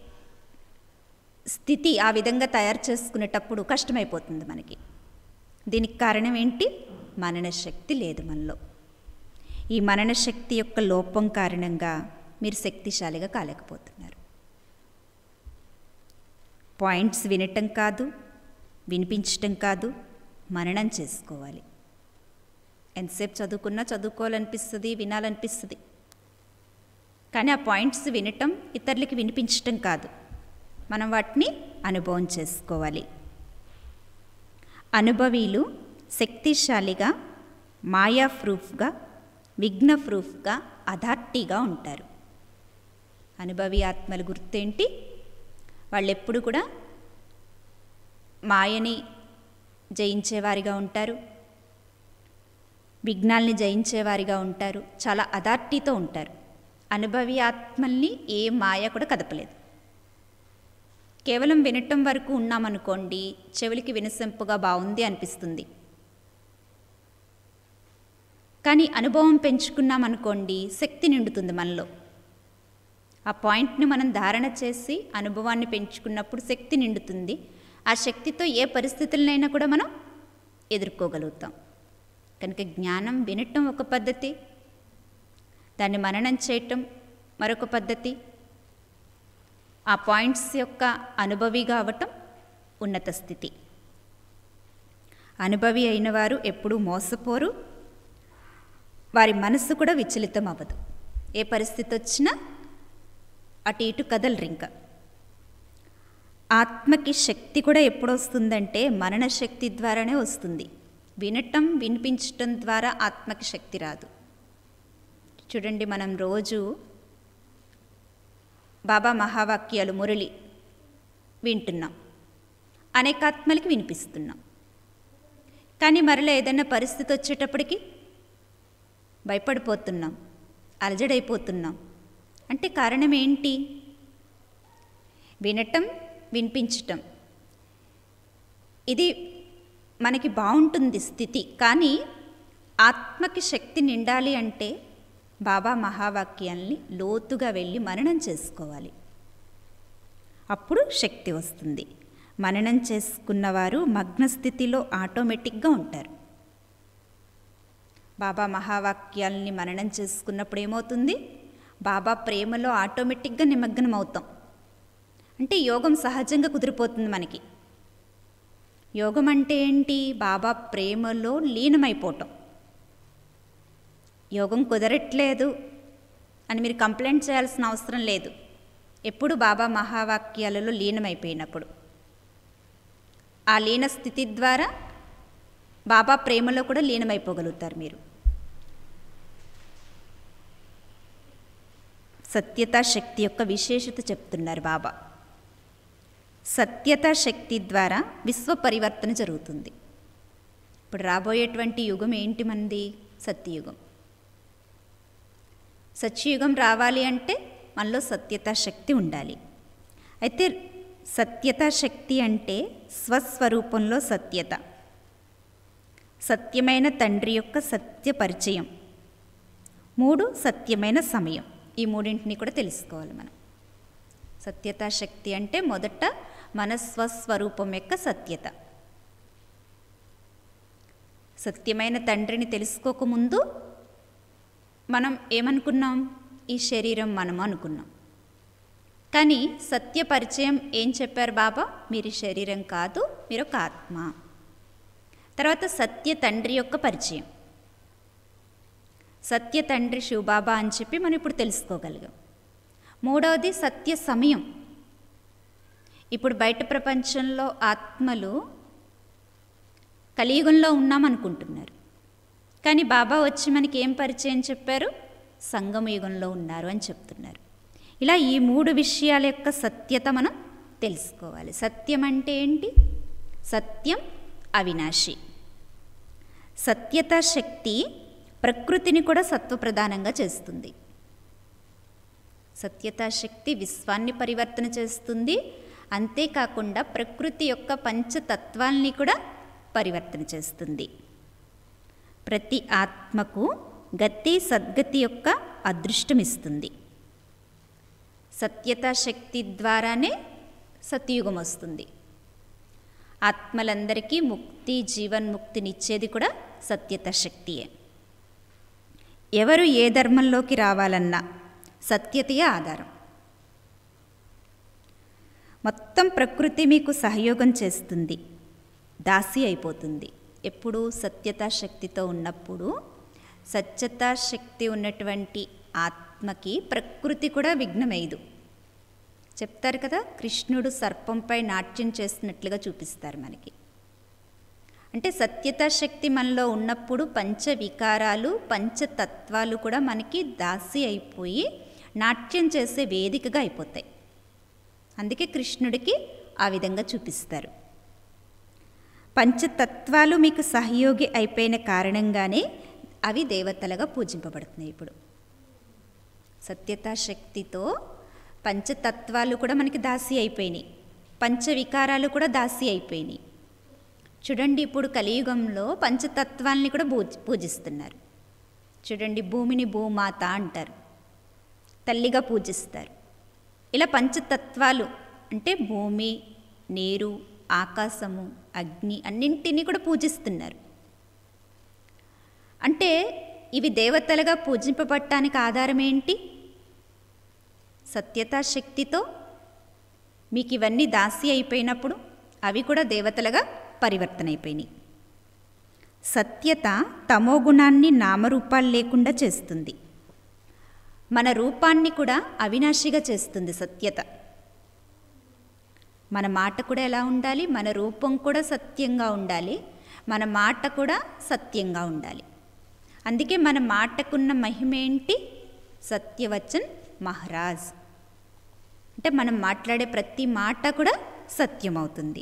స్థితి ఆ విధంగా తయారు చేసుకునేటప్పుడు కష్టమైపోతుంది మనకి దీనికి కారణం ఏంటి మనన శక్తి లేదు మనలో ఈ మనన శక్తి యొక్క లోపం కారణంగా మీరు శక్తిశాలిగా కాలేకపోతున్నారు పాయింట్స్ వినటం కాదు వినిపించటం కాదు మననం చేసుకోవాలి ఎంతసేపు చదువుకున్నా చదువుకోవాలనిపిస్తుంది వినాలనిపిస్తుంది కానీ ఆ పాయింట్స్ వినటం ఇతరులకి వినిపించటం కాదు మనం వాటిని అనుభవం చేసుకోవాలి అనుభవీలు శక్తిశాలిగా మాయా ప్రూఫ్గా విఘ్న ప్రూఫ్గా అథారిటీగా ఉంటారు అనుభవి ఆత్మల గుర్తేంటి వాళ్ళు ఎప్పుడు కూడా మాయని జయించేవారిగా ఉంటారు విఘ్నాల్ని జయించేవారిగా ఉంటారు చాలా అథారిటీతో ఉంటారు అనుభవి ఆత్మల్ని ఏ మాయ కూడా కదపలేదు కేవలం వినటం వరకు ఉన్నామనుకోండి చెవులకి వినసొంపుగా బాగుంది అనిపిస్తుంది కానీ అనుభవం పెంచుకున్నామనుకోండి శక్తి నిండుతుంది మనలో ఆ పాయింట్ని మనం ధారణ చేసి అనుభవాన్ని పెంచుకున్నప్పుడు శక్తి నిండుతుంది ఆ శక్తితో ఏ పరిస్థితులనైనా కూడా మనం ఎదుర్కోగలుగుతాం కనుక జ్ఞానం వినటం ఒక పద్ధతి దాన్ని మననం చేయటం మరొక పద్ధతి ఆ పాయింట్స్ యొక్క అనుభవిగా అవటం ఉన్నత స్థితి అనుభవి అయిన వారు ఎప్పుడూ మోసపోరు వారి మనస్సు కూడా విచలితం అవ్వదు ఏ పరిస్థితి వచ్చినా అటు ఇటు కదలరు ఇంకా ఆత్మకి శక్తి కూడా ఎప్పుడు వస్తుందంటే మనన శక్తి ద్వారానే వస్తుంది వినటం వినిపించటం ద్వారా ఆత్మకి శక్తి రాదు చూడండి మనం రోజు బాబా మహావాక్యాలు మురళి వింటున్నాం అనేక ఆత్మలకి వినిపిస్తున్నాం కానీ మరలా ఏదైనా పరిస్థితి వచ్చేటప్పటికి భయపడిపోతున్నాం అలజడైపోతున్నాం అంటే కారణం ఏంటి వినటం వినిపించటం ఇది మనకి బాగుంటుంది స్థితి కానీ ఆత్మకి శక్తి నిండాలి అంటే బాబా మహావాక్యాల్ని లోతుగా వెళ్ళి మననం చేసుకోవాలి అప్పుడు శక్తి వస్తుంది మననం చేసుకున్నవారు మగ్న స్థితిలో ఆటోమేటిక్గా ఉంటారు బాబా మహావాక్యాల్ని మననం చేసుకున్నప్పుడు ఏమవుతుంది బాబా ప్రేమలో ఆటోమేటిక్గా నిమగ్నం అవుతాం అంటే యోగం సహజంగా కుదిరిపోతుంది మనకి యోగం అంటే ఏంటి బాబా ప్రేమలో లీనమైపోవటం యోగం కుదరట్లేదు అని మీరు కంప్లైంట్ చేయాల్సిన అవసరం లేదు ఎప్పుడు బాబా మహావాక్యాలలో లీనమైపోయినప్పుడు ఆ లీన స్థితి ద్వారా బాబా ప్రేమలో కూడా లీనమైపోగలుగుతారు మీరు సత్యతా శక్తి యొక్క విశేషత చెప్తున్నారు బాబా సత్యతా శక్తి ద్వారా విశ్వ పరివర్తన జరుగుతుంది ఇప్పుడు రాబోయేటువంటి యుగం ఏంటి మంది సత్యయుగం సత్యయుగం రావాలి అంటే మనలో సత్యతా శక్తి ఉండాలి అయితే సత్యతా శక్తి అంటే స్వస్వరూపంలో సత్యత సత్యమైన తండ్రి యొక్క సత్య పరిచయం మూడు సత్యమైన సమయం ఈ మూడింటిని కూడా తెలుసుకోవాలి మనం సత్యతా శక్తి అంటే మొదట మన స్వస్వరూపం యొక్క సత్యత సత్యమైన తండ్రిని తెలుసుకోకముందు మనం ఏమనుకున్నాం ఈ శరీరం మనం అనుకున్నాం కానీ సత్య పరిచయం ఏం చెప్పారు బాబా మీరు శరీరం కాదు మీరు ఒక ఆత్మ తర్వాత సత్య తండ్రి యొక్క పరిచయం సత్య తండ్రి శివబాబా అని చెప్పి మనం ఇప్పుడు తెలుసుకోగలిగాం మూడవది సత్య సమయం ఇప్పుడు బయట ప్రపంచంలో ఆత్మలు కలియుగంలో ఉన్నామనుకుంటున్నారు కానీ బాబా వచ్చి మనకి ఏం పరిచయం చెప్పారు సంగమ యుగంలో ఉన్నారు అని చెప్తున్నారు ఇలా ఈ మూడు విషయాల యొక్క సత్యత మనం తెలుసుకోవాలి సత్యం అంటే ఏంటి సత్యం అవినాశి సత్యత శక్తి ప్రకృతిని కూడా సత్వప్రధానంగా చేస్తుంది సత్యతా శక్తి విశ్వాన్ని పరివర్తన చేస్తుంది అంతేకాకుండా ప్రకృతి యొక్క పంచతత్వాల్ని కూడా పరివర్తన చేస్తుంది ప్రతి ఆత్మకు గతి సద్గతి యొక్క అదృష్టం ఇస్తుంది సత్యతా శక్తి ద్వారానే సత్యుగం వస్తుంది ఆత్మలందరికీ ముక్తి జీవన్ముక్తినిచ్చేది కూడా సత్యత శక్తియే ఎవరు ఏ ధర్మంలోకి రావాలన్నా సత్యతయే ఆధారం మొత్తం ప్రకృతి మీకు సహయోగం చేస్తుంది దాసి అయిపోతుంది ఎప్పుడు సత్యతా శక్తితో ఉన్నప్పుడు సత్యతా శక్తి ఉన్నటువంటి ఆత్మకి ప్రకృతి కూడా విఘ్నమేయదు చెప్తారు కదా కృష్ణుడు సర్పంపై నాట్యం చేస్తున్నట్లుగా చూపిస్తారు మనకి అంటే సత్యతా శక్తి మనలో ఉన్నప్పుడు పంచ వికారాలు పంచతత్వాలు కూడా మనకి దాసి అయిపోయి నాట్యం చేసే వేదికగా అయిపోతాయి అందుకే కృష్ణుడికి ఆ విధంగా చూపిస్తారు పంచతత్వాలు మీకు సహయోగి అయిపోయిన కారణంగానే అవి దేవతలుగా పూజింపబడుతున్నాయి ఇప్పుడు సత్యతా శక్తితో పంచతత్వాలు కూడా మనకి దాసి అయిపోయినాయి పంచవికారాలు కూడా దాసి అయిపోయినాయి చూడండి ఇప్పుడు కలియుగంలో పంచతత్వాల్ని కూడా పూజ పూజిస్తున్నారు చూడండి భూమిని భూమాత అంటారు తల్లిగా పూజిస్తారు ఇలా పంచతత్వాలు అంటే భూమి నీరు ఆకాశము అగ్ని అన్నింటినీ కూడా పూజిస్తున్నారు అంటే ఇవి దేవతలుగా పూజింపబడటానికి ఆధారం ఏంటి సత్యతా శక్తితో మీకు ఇవన్నీ దాసి అయిపోయినప్పుడు అవి కూడా దేవతలుగా పరివర్తన అయిపోయినాయి సత్యత తమో గుణాన్ని నామరూపాలు లేకుండా చేస్తుంది మన రూపాన్ని కూడా అవినాశిగా చేస్తుంది సత్యత మన మాట కూడా ఎలా ఉండాలి మన రూపం కూడా సత్యంగా ఉండాలి మన మాట కూడా సత్యంగా ఉండాలి అందుకే మన మాటకున్న మహిమ ఏంటి సత్యవచన్ మహారాజ్ అంటే మనం మాట్లాడే ప్రతి మాట కూడా సత్యమవుతుంది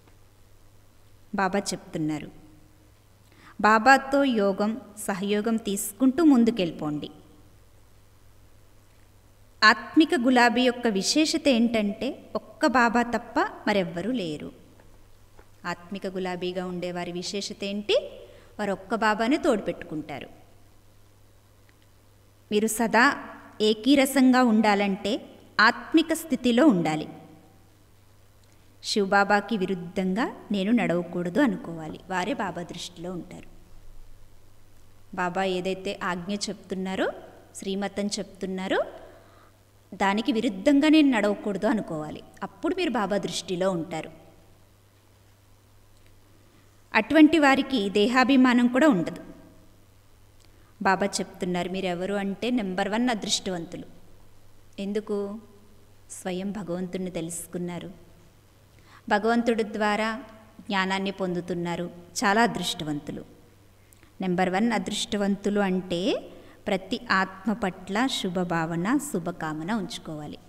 బాబా చెప్తున్నారు బాబాతో యోగం సహయోగం తీసుకుంటూ ముందుకెళ్ళిపోండి ఆత్మిక గులాబీ యొక్క విశేషత ఏంటంటే ఒక్క బాబా తప్ప మరెవ్వరూ లేరు ఆత్మిక గులాబీగా ఉండే వారి విశేషత ఏంటి వారు ఒక్క బాబానే తోడు పెట్టుకుంటారు మీరు సదా ఏకీరసంగా ఉండాలంటే ఆత్మిక స్థితిలో ఉండాలి శివబాబాకి విరుద్ధంగా నేను నడవకూడదు అనుకోవాలి వారే బాబా దృష్టిలో ఉంటారు బాబా ఏదైతే ఆజ్ఞ చెప్తున్నారో శ్రీమతం చెప్తున్నారో దానికి విరుద్ధంగా నేను నడవకూడదు అనుకోవాలి అప్పుడు మీరు బాబా దృష్టిలో ఉంటారు అటువంటి వారికి దేహాభిమానం కూడా ఉండదు బాబా చెప్తున్నారు మీరు ఎవరు అంటే నెంబర్ వన్ అదృష్టవంతులు ఎందుకు స్వయం భగవంతుడిని తెలుసుకున్నారు భగవంతుడి ద్వారా జ్ఞానాన్ని పొందుతున్నారు చాలా అదృష్టవంతులు నెంబర్ వన్ అదృష్టవంతులు అంటే ప్రతి ఆత్మ పట్ల శుభభావన శుభకామన ఉంచుకోవాలి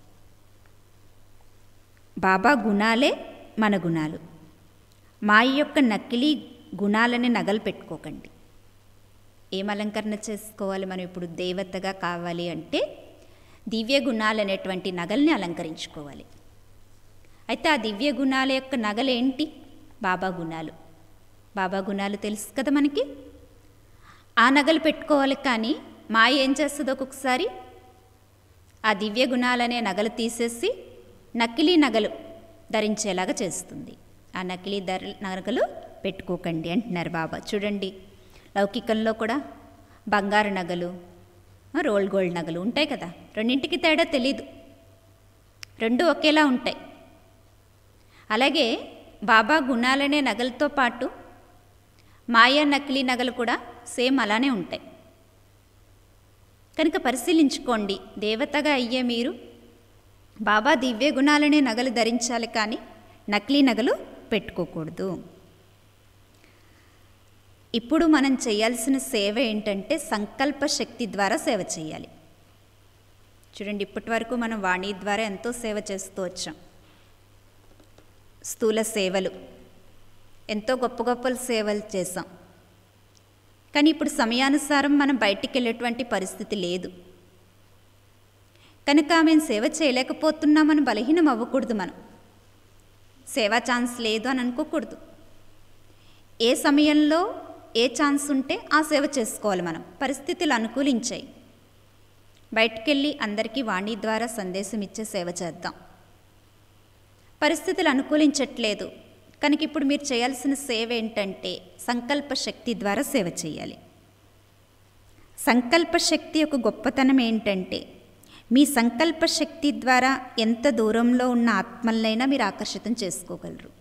బాబా గుణాలే మన గుణాలు మాయ యొక్క నకిలీ గుణాలని నగలు పెట్టుకోకండి ఏం అలంకరణ చేసుకోవాలి మనం ఇప్పుడు దేవతగా కావాలి అంటే దివ్య గుణాలు అనేటువంటి నగల్ని అలంకరించుకోవాలి అయితే ఆ దివ్య గుణాల యొక్క నగలు ఏంటి బాబా గుణాలు బాబా గుణాలు తెలుసు కదా మనకి ఆ నగలు పెట్టుకోవాలి కానీ మాయ ఏం చేస్తుంది ఒక్కొక్కసారి ఆ దివ్య గుణాలనే నగలు తీసేసి నకిలీ నగలు ధరించేలాగా చేస్తుంది ఆ నకిలీ ధర నగలు పెట్టుకోకండి అంటున్నారు బాబా చూడండి లౌకికంలో కూడా బంగారు నగలు రోల్ గోల్డ్ నగలు ఉంటాయి కదా రెండింటికి తేడా తెలీదు రెండు ఒకేలా ఉంటాయి అలాగే బాబా గుణాలనే నగలతో పాటు మాయా నకిలీ నగలు కూడా సేమ్ అలానే ఉంటాయి కనుక పరిశీలించుకోండి దేవతగా అయ్యే మీరు బాబా దివ్య గుణాలనే నగలు ధరించాలి కానీ నకిలీ నగలు పెట్టుకోకూడదు ఇప్పుడు మనం చేయాల్సిన సేవ ఏంటంటే సంకల్ప శక్తి ద్వారా సేవ చేయాలి చూడండి ఇప్పటి వరకు మనం వాణి ద్వారా ఎంతో సేవ చేస్తూ వచ్చాం స్థూల సేవలు ఎంతో గొప్ప గొప్ప సేవలు చేసాం కానీ ఇప్పుడు సమయానుసారం మనం బయటికి వెళ్ళేటువంటి పరిస్థితి లేదు కనుక మేము సేవ చేయలేకపోతున్నామని బలహీనం అవ్వకూడదు మనం సేవా ఛాన్స్ లేదు అని అనుకోకూడదు ఏ సమయంలో ఏ ఛాన్స్ ఉంటే ఆ సేవ చేసుకోవాలి మనం పరిస్థితులు అనుకూలించాయి బయటికెళ్ళి అందరికీ వాణి ద్వారా సందేశం ఇచ్చే సేవ చేద్దాం పరిస్థితులు అనుకూలించట్లేదు కనుక ఇప్పుడు మీరు చేయాల్సిన సేవ ఏంటంటే సంకల్ప శక్తి ద్వారా సేవ చేయాలి సంకల్ప శక్తి యొక్క గొప్పతనం ఏంటంటే మీ సంకల్ప శక్తి ద్వారా ఎంత దూరంలో ఉన్న ఆత్మలనైనా మీరు ఆకర్షితం చేసుకోగలరు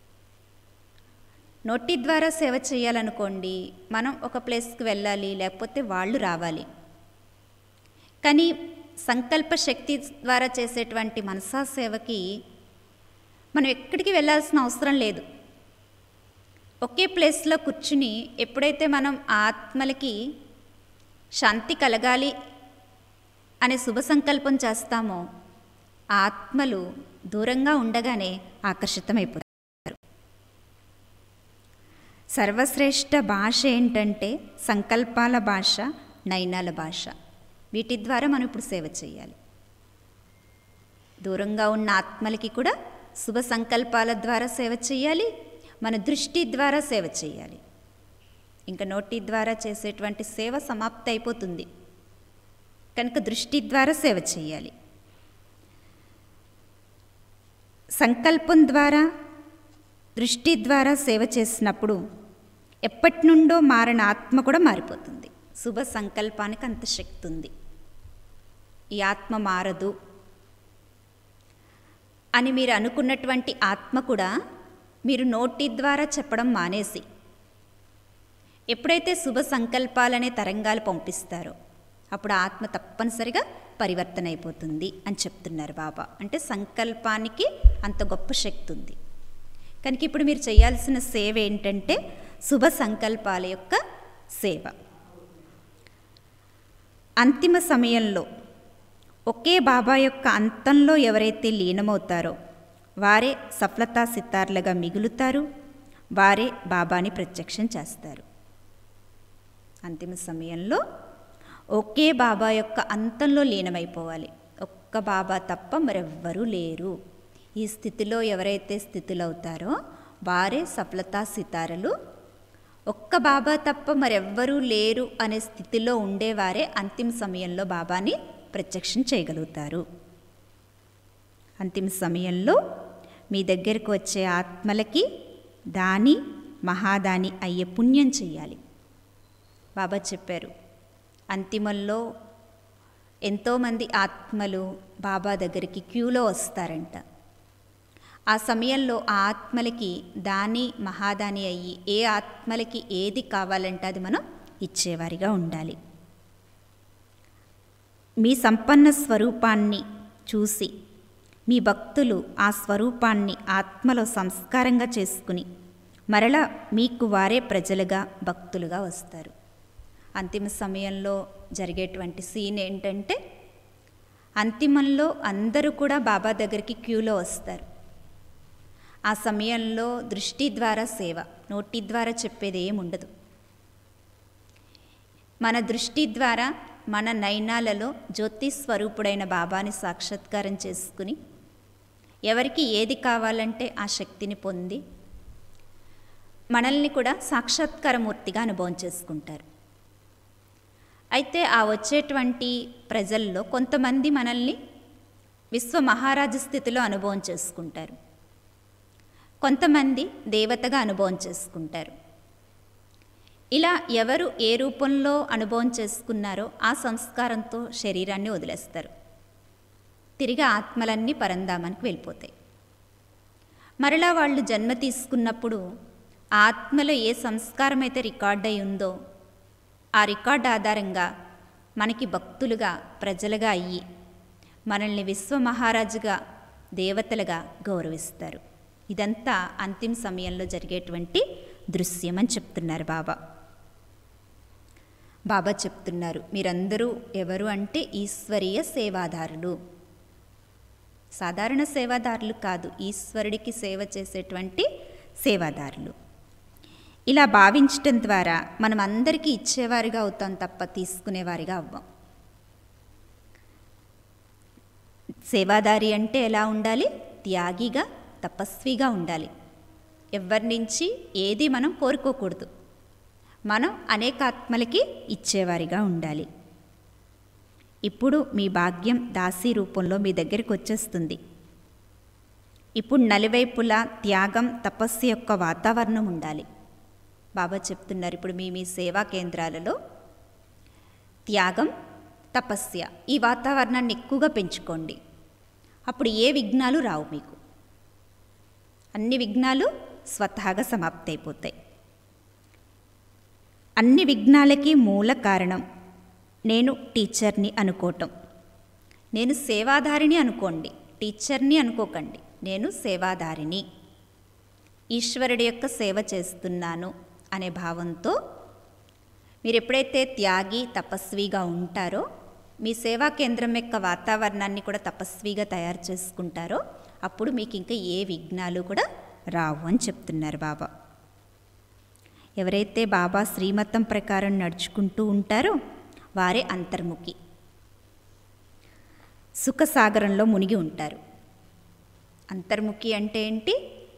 నోటి ద్వారా సేవ చేయాలనుకోండి మనం ఒక ప్లేస్కి వెళ్ళాలి లేకపోతే వాళ్ళు రావాలి కానీ సంకల్ప శక్తి ద్వారా చేసేటువంటి మనసా సేవకి మనం ఎక్కడికి వెళ్ళాల్సిన అవసరం లేదు ఒకే ప్లేస్లో కూర్చుని ఎప్పుడైతే మనం ఆ ఆత్మలకి శాంతి కలగాలి అనే శుభ సంకల్పం చేస్తామో ఆ ఆత్మలు దూరంగా ఉండగానే ఆకర్షితమైపోతారు సర్వశ్రేష్ఠ భాష ఏంటంటే సంకల్పాల భాష నయనాల భాష వీటి ద్వారా మనం ఇప్పుడు సేవ చేయాలి దూరంగా ఉన్న ఆత్మలకి కూడా శుభ సంకల్పాల ద్వారా సేవ చేయాలి మన దృష్టి ద్వారా సేవ చేయాలి ఇంకా నోటి ద్వారా చేసేటువంటి సేవ సమాప్తి అయిపోతుంది కనుక దృష్టి ద్వారా సేవ చేయాలి సంకల్పం ద్వారా దృష్టి ద్వారా సేవ చేసినప్పుడు ఎప్పటి నుండో మారిన ఆత్మ కూడా మారిపోతుంది శుభ సంకల్పానికి అంత శక్తి ఉంది ఈ ఆత్మ మారదు అని మీరు అనుకున్నటువంటి ఆత్మ కూడా మీరు నోటి ద్వారా చెప్పడం మానేసి ఎప్పుడైతే శుభ సంకల్పాలనే తరంగాలు పంపిస్తారో అప్పుడు ఆత్మ తప్పనిసరిగా పరివర్తన అయిపోతుంది అని చెప్తున్నారు బాబా అంటే సంకల్పానికి అంత గొప్ప శక్తి ఉంది కనుక ఇప్పుడు మీరు చేయాల్సిన సేవ ఏంటంటే శుభ సంకల్పాల యొక్క సేవ అంతిమ సమయంలో ఒకే బాబా యొక్క అంతంలో ఎవరైతే లీనమవుతారో వారే సఫలతా సితార్లుగా మిగులుతారు వారే బాబాని ప్రత్యక్షం చేస్తారు అంతిమ సమయంలో ఒకే బాబా యొక్క అంతంలో లీనమైపోవాలి ఒక్క బాబా తప్ప మరెవ్వరూ లేరు ఈ స్థితిలో ఎవరైతే స్థితులవుతారో వారే సఫలతా సితారలు ఒక్క బాబా తప్ప మరెవ్వరూ లేరు అనే స్థితిలో ఉండేవారే అంతిమ సమయంలో బాబాని ప్రత్యక్షం చేయగలుగుతారు అంతిమ సమయంలో మీ దగ్గరకు వచ్చే ఆత్మలకి దాని మహాదాని అయ్యే పుణ్యం చెయ్యాలి బాబా చెప్పారు అంతిమంలో ఎంతోమంది ఆత్మలు బాబా దగ్గరికి క్యూలో వస్తారంట ఆ సమయంలో ఆ ఆత్మలకి దాని మహాదాని అయ్యి ఏ ఆత్మలకి ఏది కావాలంటే అది మనం ఇచ్చేవారిగా ఉండాలి మీ సంపన్న స్వరూపాన్ని చూసి మీ భక్తులు ఆ స్వరూపాన్ని ఆత్మలో సంస్కారంగా చేసుకుని మరలా మీకు వారే ప్రజలుగా భక్తులుగా వస్తారు అంతిమ సమయంలో జరిగేటువంటి సీన్ ఏంటంటే అంతిమంలో అందరూ కూడా బాబా దగ్గరికి క్యూలో వస్తారు ఆ సమయంలో దృష్టి ద్వారా సేవ నోటి ద్వారా చెప్పేది ఏముండదు మన దృష్టి ద్వారా మన నయనాలలో జ్యోతి స్వరూపుడైన బాబాని సాక్షాత్కారం చేసుకుని ఎవరికి ఏది కావాలంటే ఆ శక్తిని పొంది మనల్ని కూడా సాక్షాత్కారమూర్తిగా అనుభవం చేసుకుంటారు అయితే ఆ వచ్చేటువంటి ప్రజల్లో కొంతమంది మనల్ని విశ్వ మహారాజు స్థితిలో అనుభవం చేసుకుంటారు కొంతమంది దేవతగా అనుభవం చేసుకుంటారు ఇలా ఎవరు ఏ రూపంలో అనుభవం చేసుకున్నారో ఆ సంస్కారంతో శరీరాన్ని వదిలేస్తారు తిరిగి ఆత్మలన్నీ పరంధామానికి వెళ్ళిపోతాయి మరలా వాళ్ళు జన్మ తీసుకున్నప్పుడు ఆ ఆత్మలో ఏ సంస్కారం అయితే రికార్డ్ అయి ఉందో ఆ రికార్డ్ ఆధారంగా మనకి భక్తులుగా ప్రజలుగా అయ్యి మనల్ని విశ్వ మహారాజుగా దేవతలుగా గౌరవిస్తారు ఇదంతా అంతిమ సమయంలో జరిగేటువంటి దృశ్యం అని చెప్తున్నారు బాబా బాబా చెప్తున్నారు మీరందరూ ఎవరు అంటే ఈశ్వరీయ సేవాదారులు సాధారణ సేవాదారులు కాదు ఈశ్వరుడికి సేవ చేసేటువంటి సేవాదారులు ఇలా భావించటం ద్వారా మనం అందరికీ ఇచ్చేవారిగా అవుతాం తప్ప తీసుకునేవారిగా అవ్వం సేవాదారి అంటే ఎలా ఉండాలి త్యాగిగా తపస్విగా ఉండాలి ఎవరి నుంచి ఏది మనం కోరుకోకూడదు మనం అనేక ఆత్మలకి ఇచ్చేవారిగా ఉండాలి ఇప్పుడు మీ భాగ్యం దాసీ రూపంలో మీ దగ్గరికి వచ్చేస్తుంది ఇప్పుడు నలువైపులా త్యాగం తపస్సు యొక్క వాతావరణం ఉండాలి బాబా చెప్తున్నారు ఇప్పుడు మీ మీ సేవా కేంద్రాలలో త్యాగం తపస్య ఈ వాతావరణాన్ని ఎక్కువగా పెంచుకోండి అప్పుడు ఏ విఘ్నాలు రావు మీకు అన్ని విఘ్నాలు స్వతహాగా సమాప్తి అయిపోతాయి అన్ని విఘ్నాలకి మూల కారణం నేను టీచర్ని అనుకోవటం నేను సేవాదారిని అనుకోండి టీచర్ని అనుకోకండి నేను సేవాదారిని ఈశ్వరుడి యొక్క సేవ చేస్తున్నాను అనే భావంతో మీరు ఎప్పుడైతే త్యాగి తపస్విగా ఉంటారో మీ సేవా కేంద్రం యొక్క వాతావరణాన్ని కూడా తపస్విగా తయారు చేసుకుంటారో అప్పుడు మీకు ఇంకా ఏ విఘ్నాలు కూడా రావు అని చెప్తున్నారు బాబా ఎవరైతే బాబా శ్రీమతం ప్రకారం నడుచుకుంటూ ఉంటారో వారే అంతర్ముఖి సుఖసాగరంలో మునిగి ఉంటారు అంతర్ముఖి అంటే ఏంటి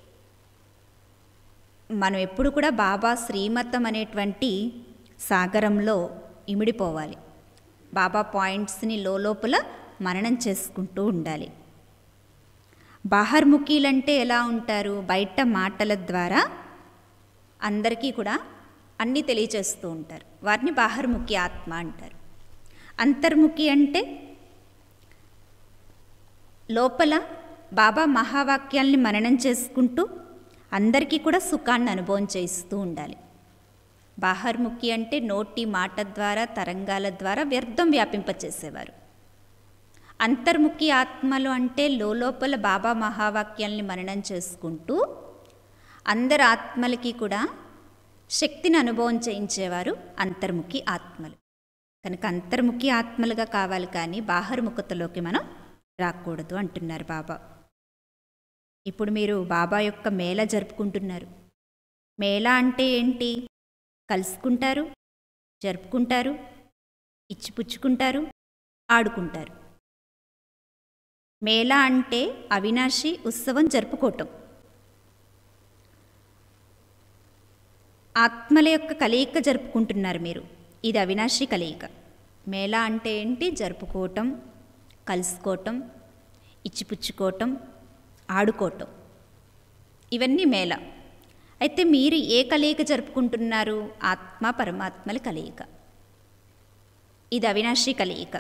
మనం ఎప్పుడు కూడా బాబా శ్రీమతం అనేటువంటి సాగరంలో ఇమిడిపోవాలి బాబా పాయింట్స్ని లోపల మననం చేసుకుంటూ ఉండాలి బాహర్ముఖీలంటే ఎలా ఉంటారు బయట మాటల ద్వారా అందరికీ కూడా అన్నీ తెలియచేస్తూ ఉంటారు వారిని బాహర్ముఖి ఆత్మ అంటారు అంతర్ముఖి అంటే లోపల బాబా మహావాక్యాల్ని మననం చేసుకుంటూ అందరికీ కూడా సుఖాన్ని అనుభవం చేయిస్తూ ఉండాలి బాహర్ముఖి అంటే నోటి మాట ద్వారా తరంగాల ద్వారా వ్యర్థం వ్యాపింపచేసేవారు అంతర్ముఖి ఆత్మలు అంటే లోపల బాబా మహావాక్యాల్ని మననం చేసుకుంటూ అందరు ఆత్మలకి కూడా శక్తిని అనుభవం చేయించేవారు అంతర్ముఖి ఆత్మలు కనుక అంతర్ముఖి ఆత్మలుగా కావాలి కానీ బాహర్ముఖతలోకి మనం రాకూడదు అంటున్నారు బాబా ఇప్పుడు మీరు బాబా యొక్క మేళ జరుపుకుంటున్నారు మేళ అంటే ఏంటి కలుసుకుంటారు జరుపుకుంటారు ఇచ్చిపుచ్చుకుంటారు ఆడుకుంటారు మేళ అంటే అవినాశి ఉత్సవం జరుపుకోవటం ఆత్మల యొక్క కలయిక జరుపుకుంటున్నారు మీరు ఇది అవినాశి కలయిక మేళ అంటే ఏంటి జరుపుకోవటం కలుసుకోవటం ఇచ్చిపుచ్చుకోవటం ఆడుకోవటం ఇవన్నీ మేళ అయితే మీరు ఏ కలయిక జరుపుకుంటున్నారు ఆత్మ పరమాత్మల కలయిక ఇది అవినాశి కలయిక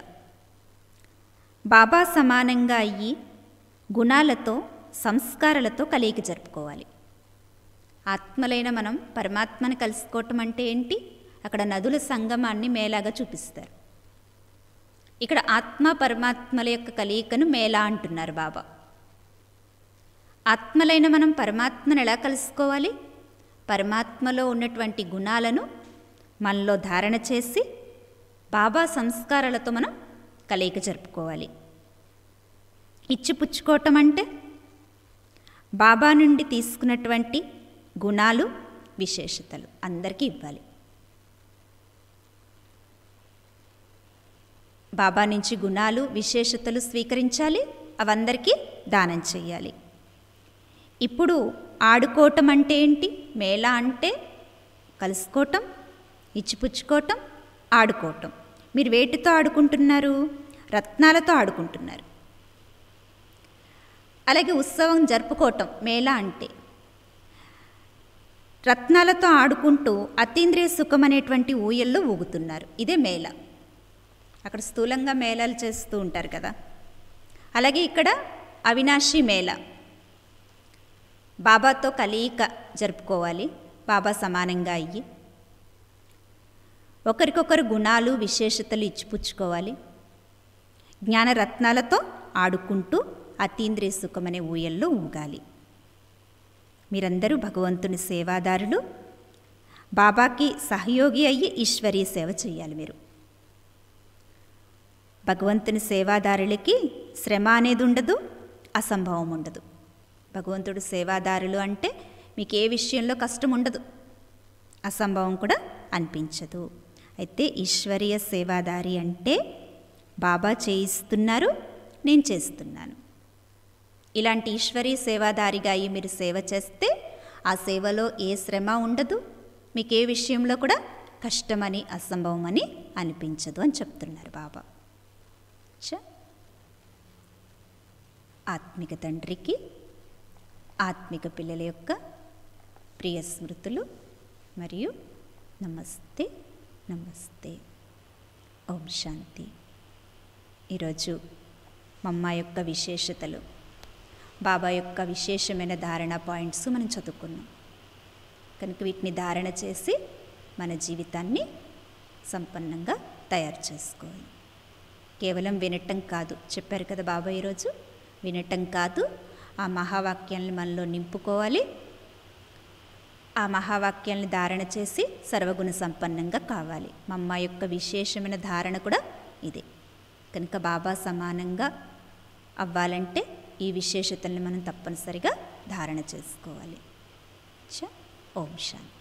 బాబా సమానంగా అయ్యి గుణాలతో సంస్కారాలతో కలయిక జరుపుకోవాలి ఆత్మలైన మనం పరమాత్మని కలుసుకోవటం అంటే ఏంటి అక్కడ నదుల సంగమాన్ని మేళాగా చూపిస్తారు ఇక్కడ ఆత్మ పరమాత్మల యొక్క కలయికను మేళా అంటున్నారు బాబా ఆత్మలైన మనం పరమాత్మను ఎలా కలుసుకోవాలి పరమాత్మలో ఉన్నటువంటి గుణాలను మనలో ధారణ చేసి బాబా సంస్కారాలతో మనం కలయిక జరుపుకోవాలి ఇచ్చిపుచ్చుకోవటం అంటే బాబా నుండి తీసుకున్నటువంటి గుణాలు విశేషతలు అందరికీ ఇవ్వాలి బాబా నుంచి గుణాలు విశేషతలు స్వీకరించాలి అవందరికీ దానం చేయాలి ఇప్పుడు ఆడుకోవటం అంటే ఏంటి మేళ అంటే కలుసుకోవటం ఇచ్చిపుచ్చుకోవటం ఆడుకోవటం మీరు వేటితో ఆడుకుంటున్నారు రత్నాలతో ఆడుకుంటున్నారు అలాగే ఉత్సవం జరుపుకోవటం మేళ అంటే రత్నాలతో ఆడుకుంటూ అతీంద్రియ సుఖం అనేటువంటి ఊయల్లో ఊగుతున్నారు ఇదే మేళ అక్కడ స్థూలంగా మేళాలు చేస్తూ ఉంటారు కదా అలాగే ఇక్కడ అవినాశి మేళ బాబాతో కలయిక జరుపుకోవాలి బాబా సమానంగా అయ్యి ఒకరికొకరు గుణాలు విశేషతలు ఇచ్చిపుచ్చుకోవాలి జ్ఞానరత్నాలతో ఆడుకుంటూ అతీంద్రియ సుఖమనే ఊయల్లో ఊగాలి మీరందరూ భగవంతుని సేవాదారులు బాబాకి సహయోగి అయ్యి ఈశ్వరీయ సేవ చేయాలి మీరు భగవంతుని సేవాదారులకి శ్రమ అనేది ఉండదు అసంభవం ఉండదు భగవంతుడు సేవాదారులు అంటే మీకు ఏ విషయంలో కష్టం ఉండదు అసంభవం కూడా అనిపించదు అయితే ఈశ్వరీయ సేవాదారి అంటే బాబా చేయిస్తున్నారు నేను చేస్తున్నాను ఇలాంటి ఈశ్వరీయ సేవాదారిగా అయ్యి మీరు సేవ చేస్తే ఆ సేవలో ఏ శ్రమ ఉండదు మీకు ఏ విషయంలో కూడా కష్టమని అసంభవం అని అనిపించదు అని చెప్తున్నారు బాబా చ ఆత్మిక తండ్రికి ఆత్మిక పిల్లల యొక్క ప్రియ స్మృతులు మరియు నమస్తే నమస్తే ఓం శాంతి ఈరోజు మమ్మ యొక్క విశేషతలు బాబా యొక్క విశేషమైన ధారణ పాయింట్స్ మనం చదువుకున్నాం కనుక వీటిని ధారణ చేసి మన జీవితాన్ని సంపన్నంగా తయారు చేసుకోవాలి కేవలం వినటం కాదు చెప్పారు కదా బాబా ఈరోజు వినటం కాదు ఆ మహావాక్యాలను మనలో నింపుకోవాలి ఆ మహావాక్యాలను ధారణ చేసి సర్వగుణ సంపన్నంగా కావాలి మా అమ్మ యొక్క విశేషమైన ధారణ కూడా ఇదే కనుక బాబా సమానంగా అవ్వాలంటే ఈ విశేషతల్ని మనం తప్పనిసరిగా ధారణ చేసుకోవాలి చ ఓం శాంతి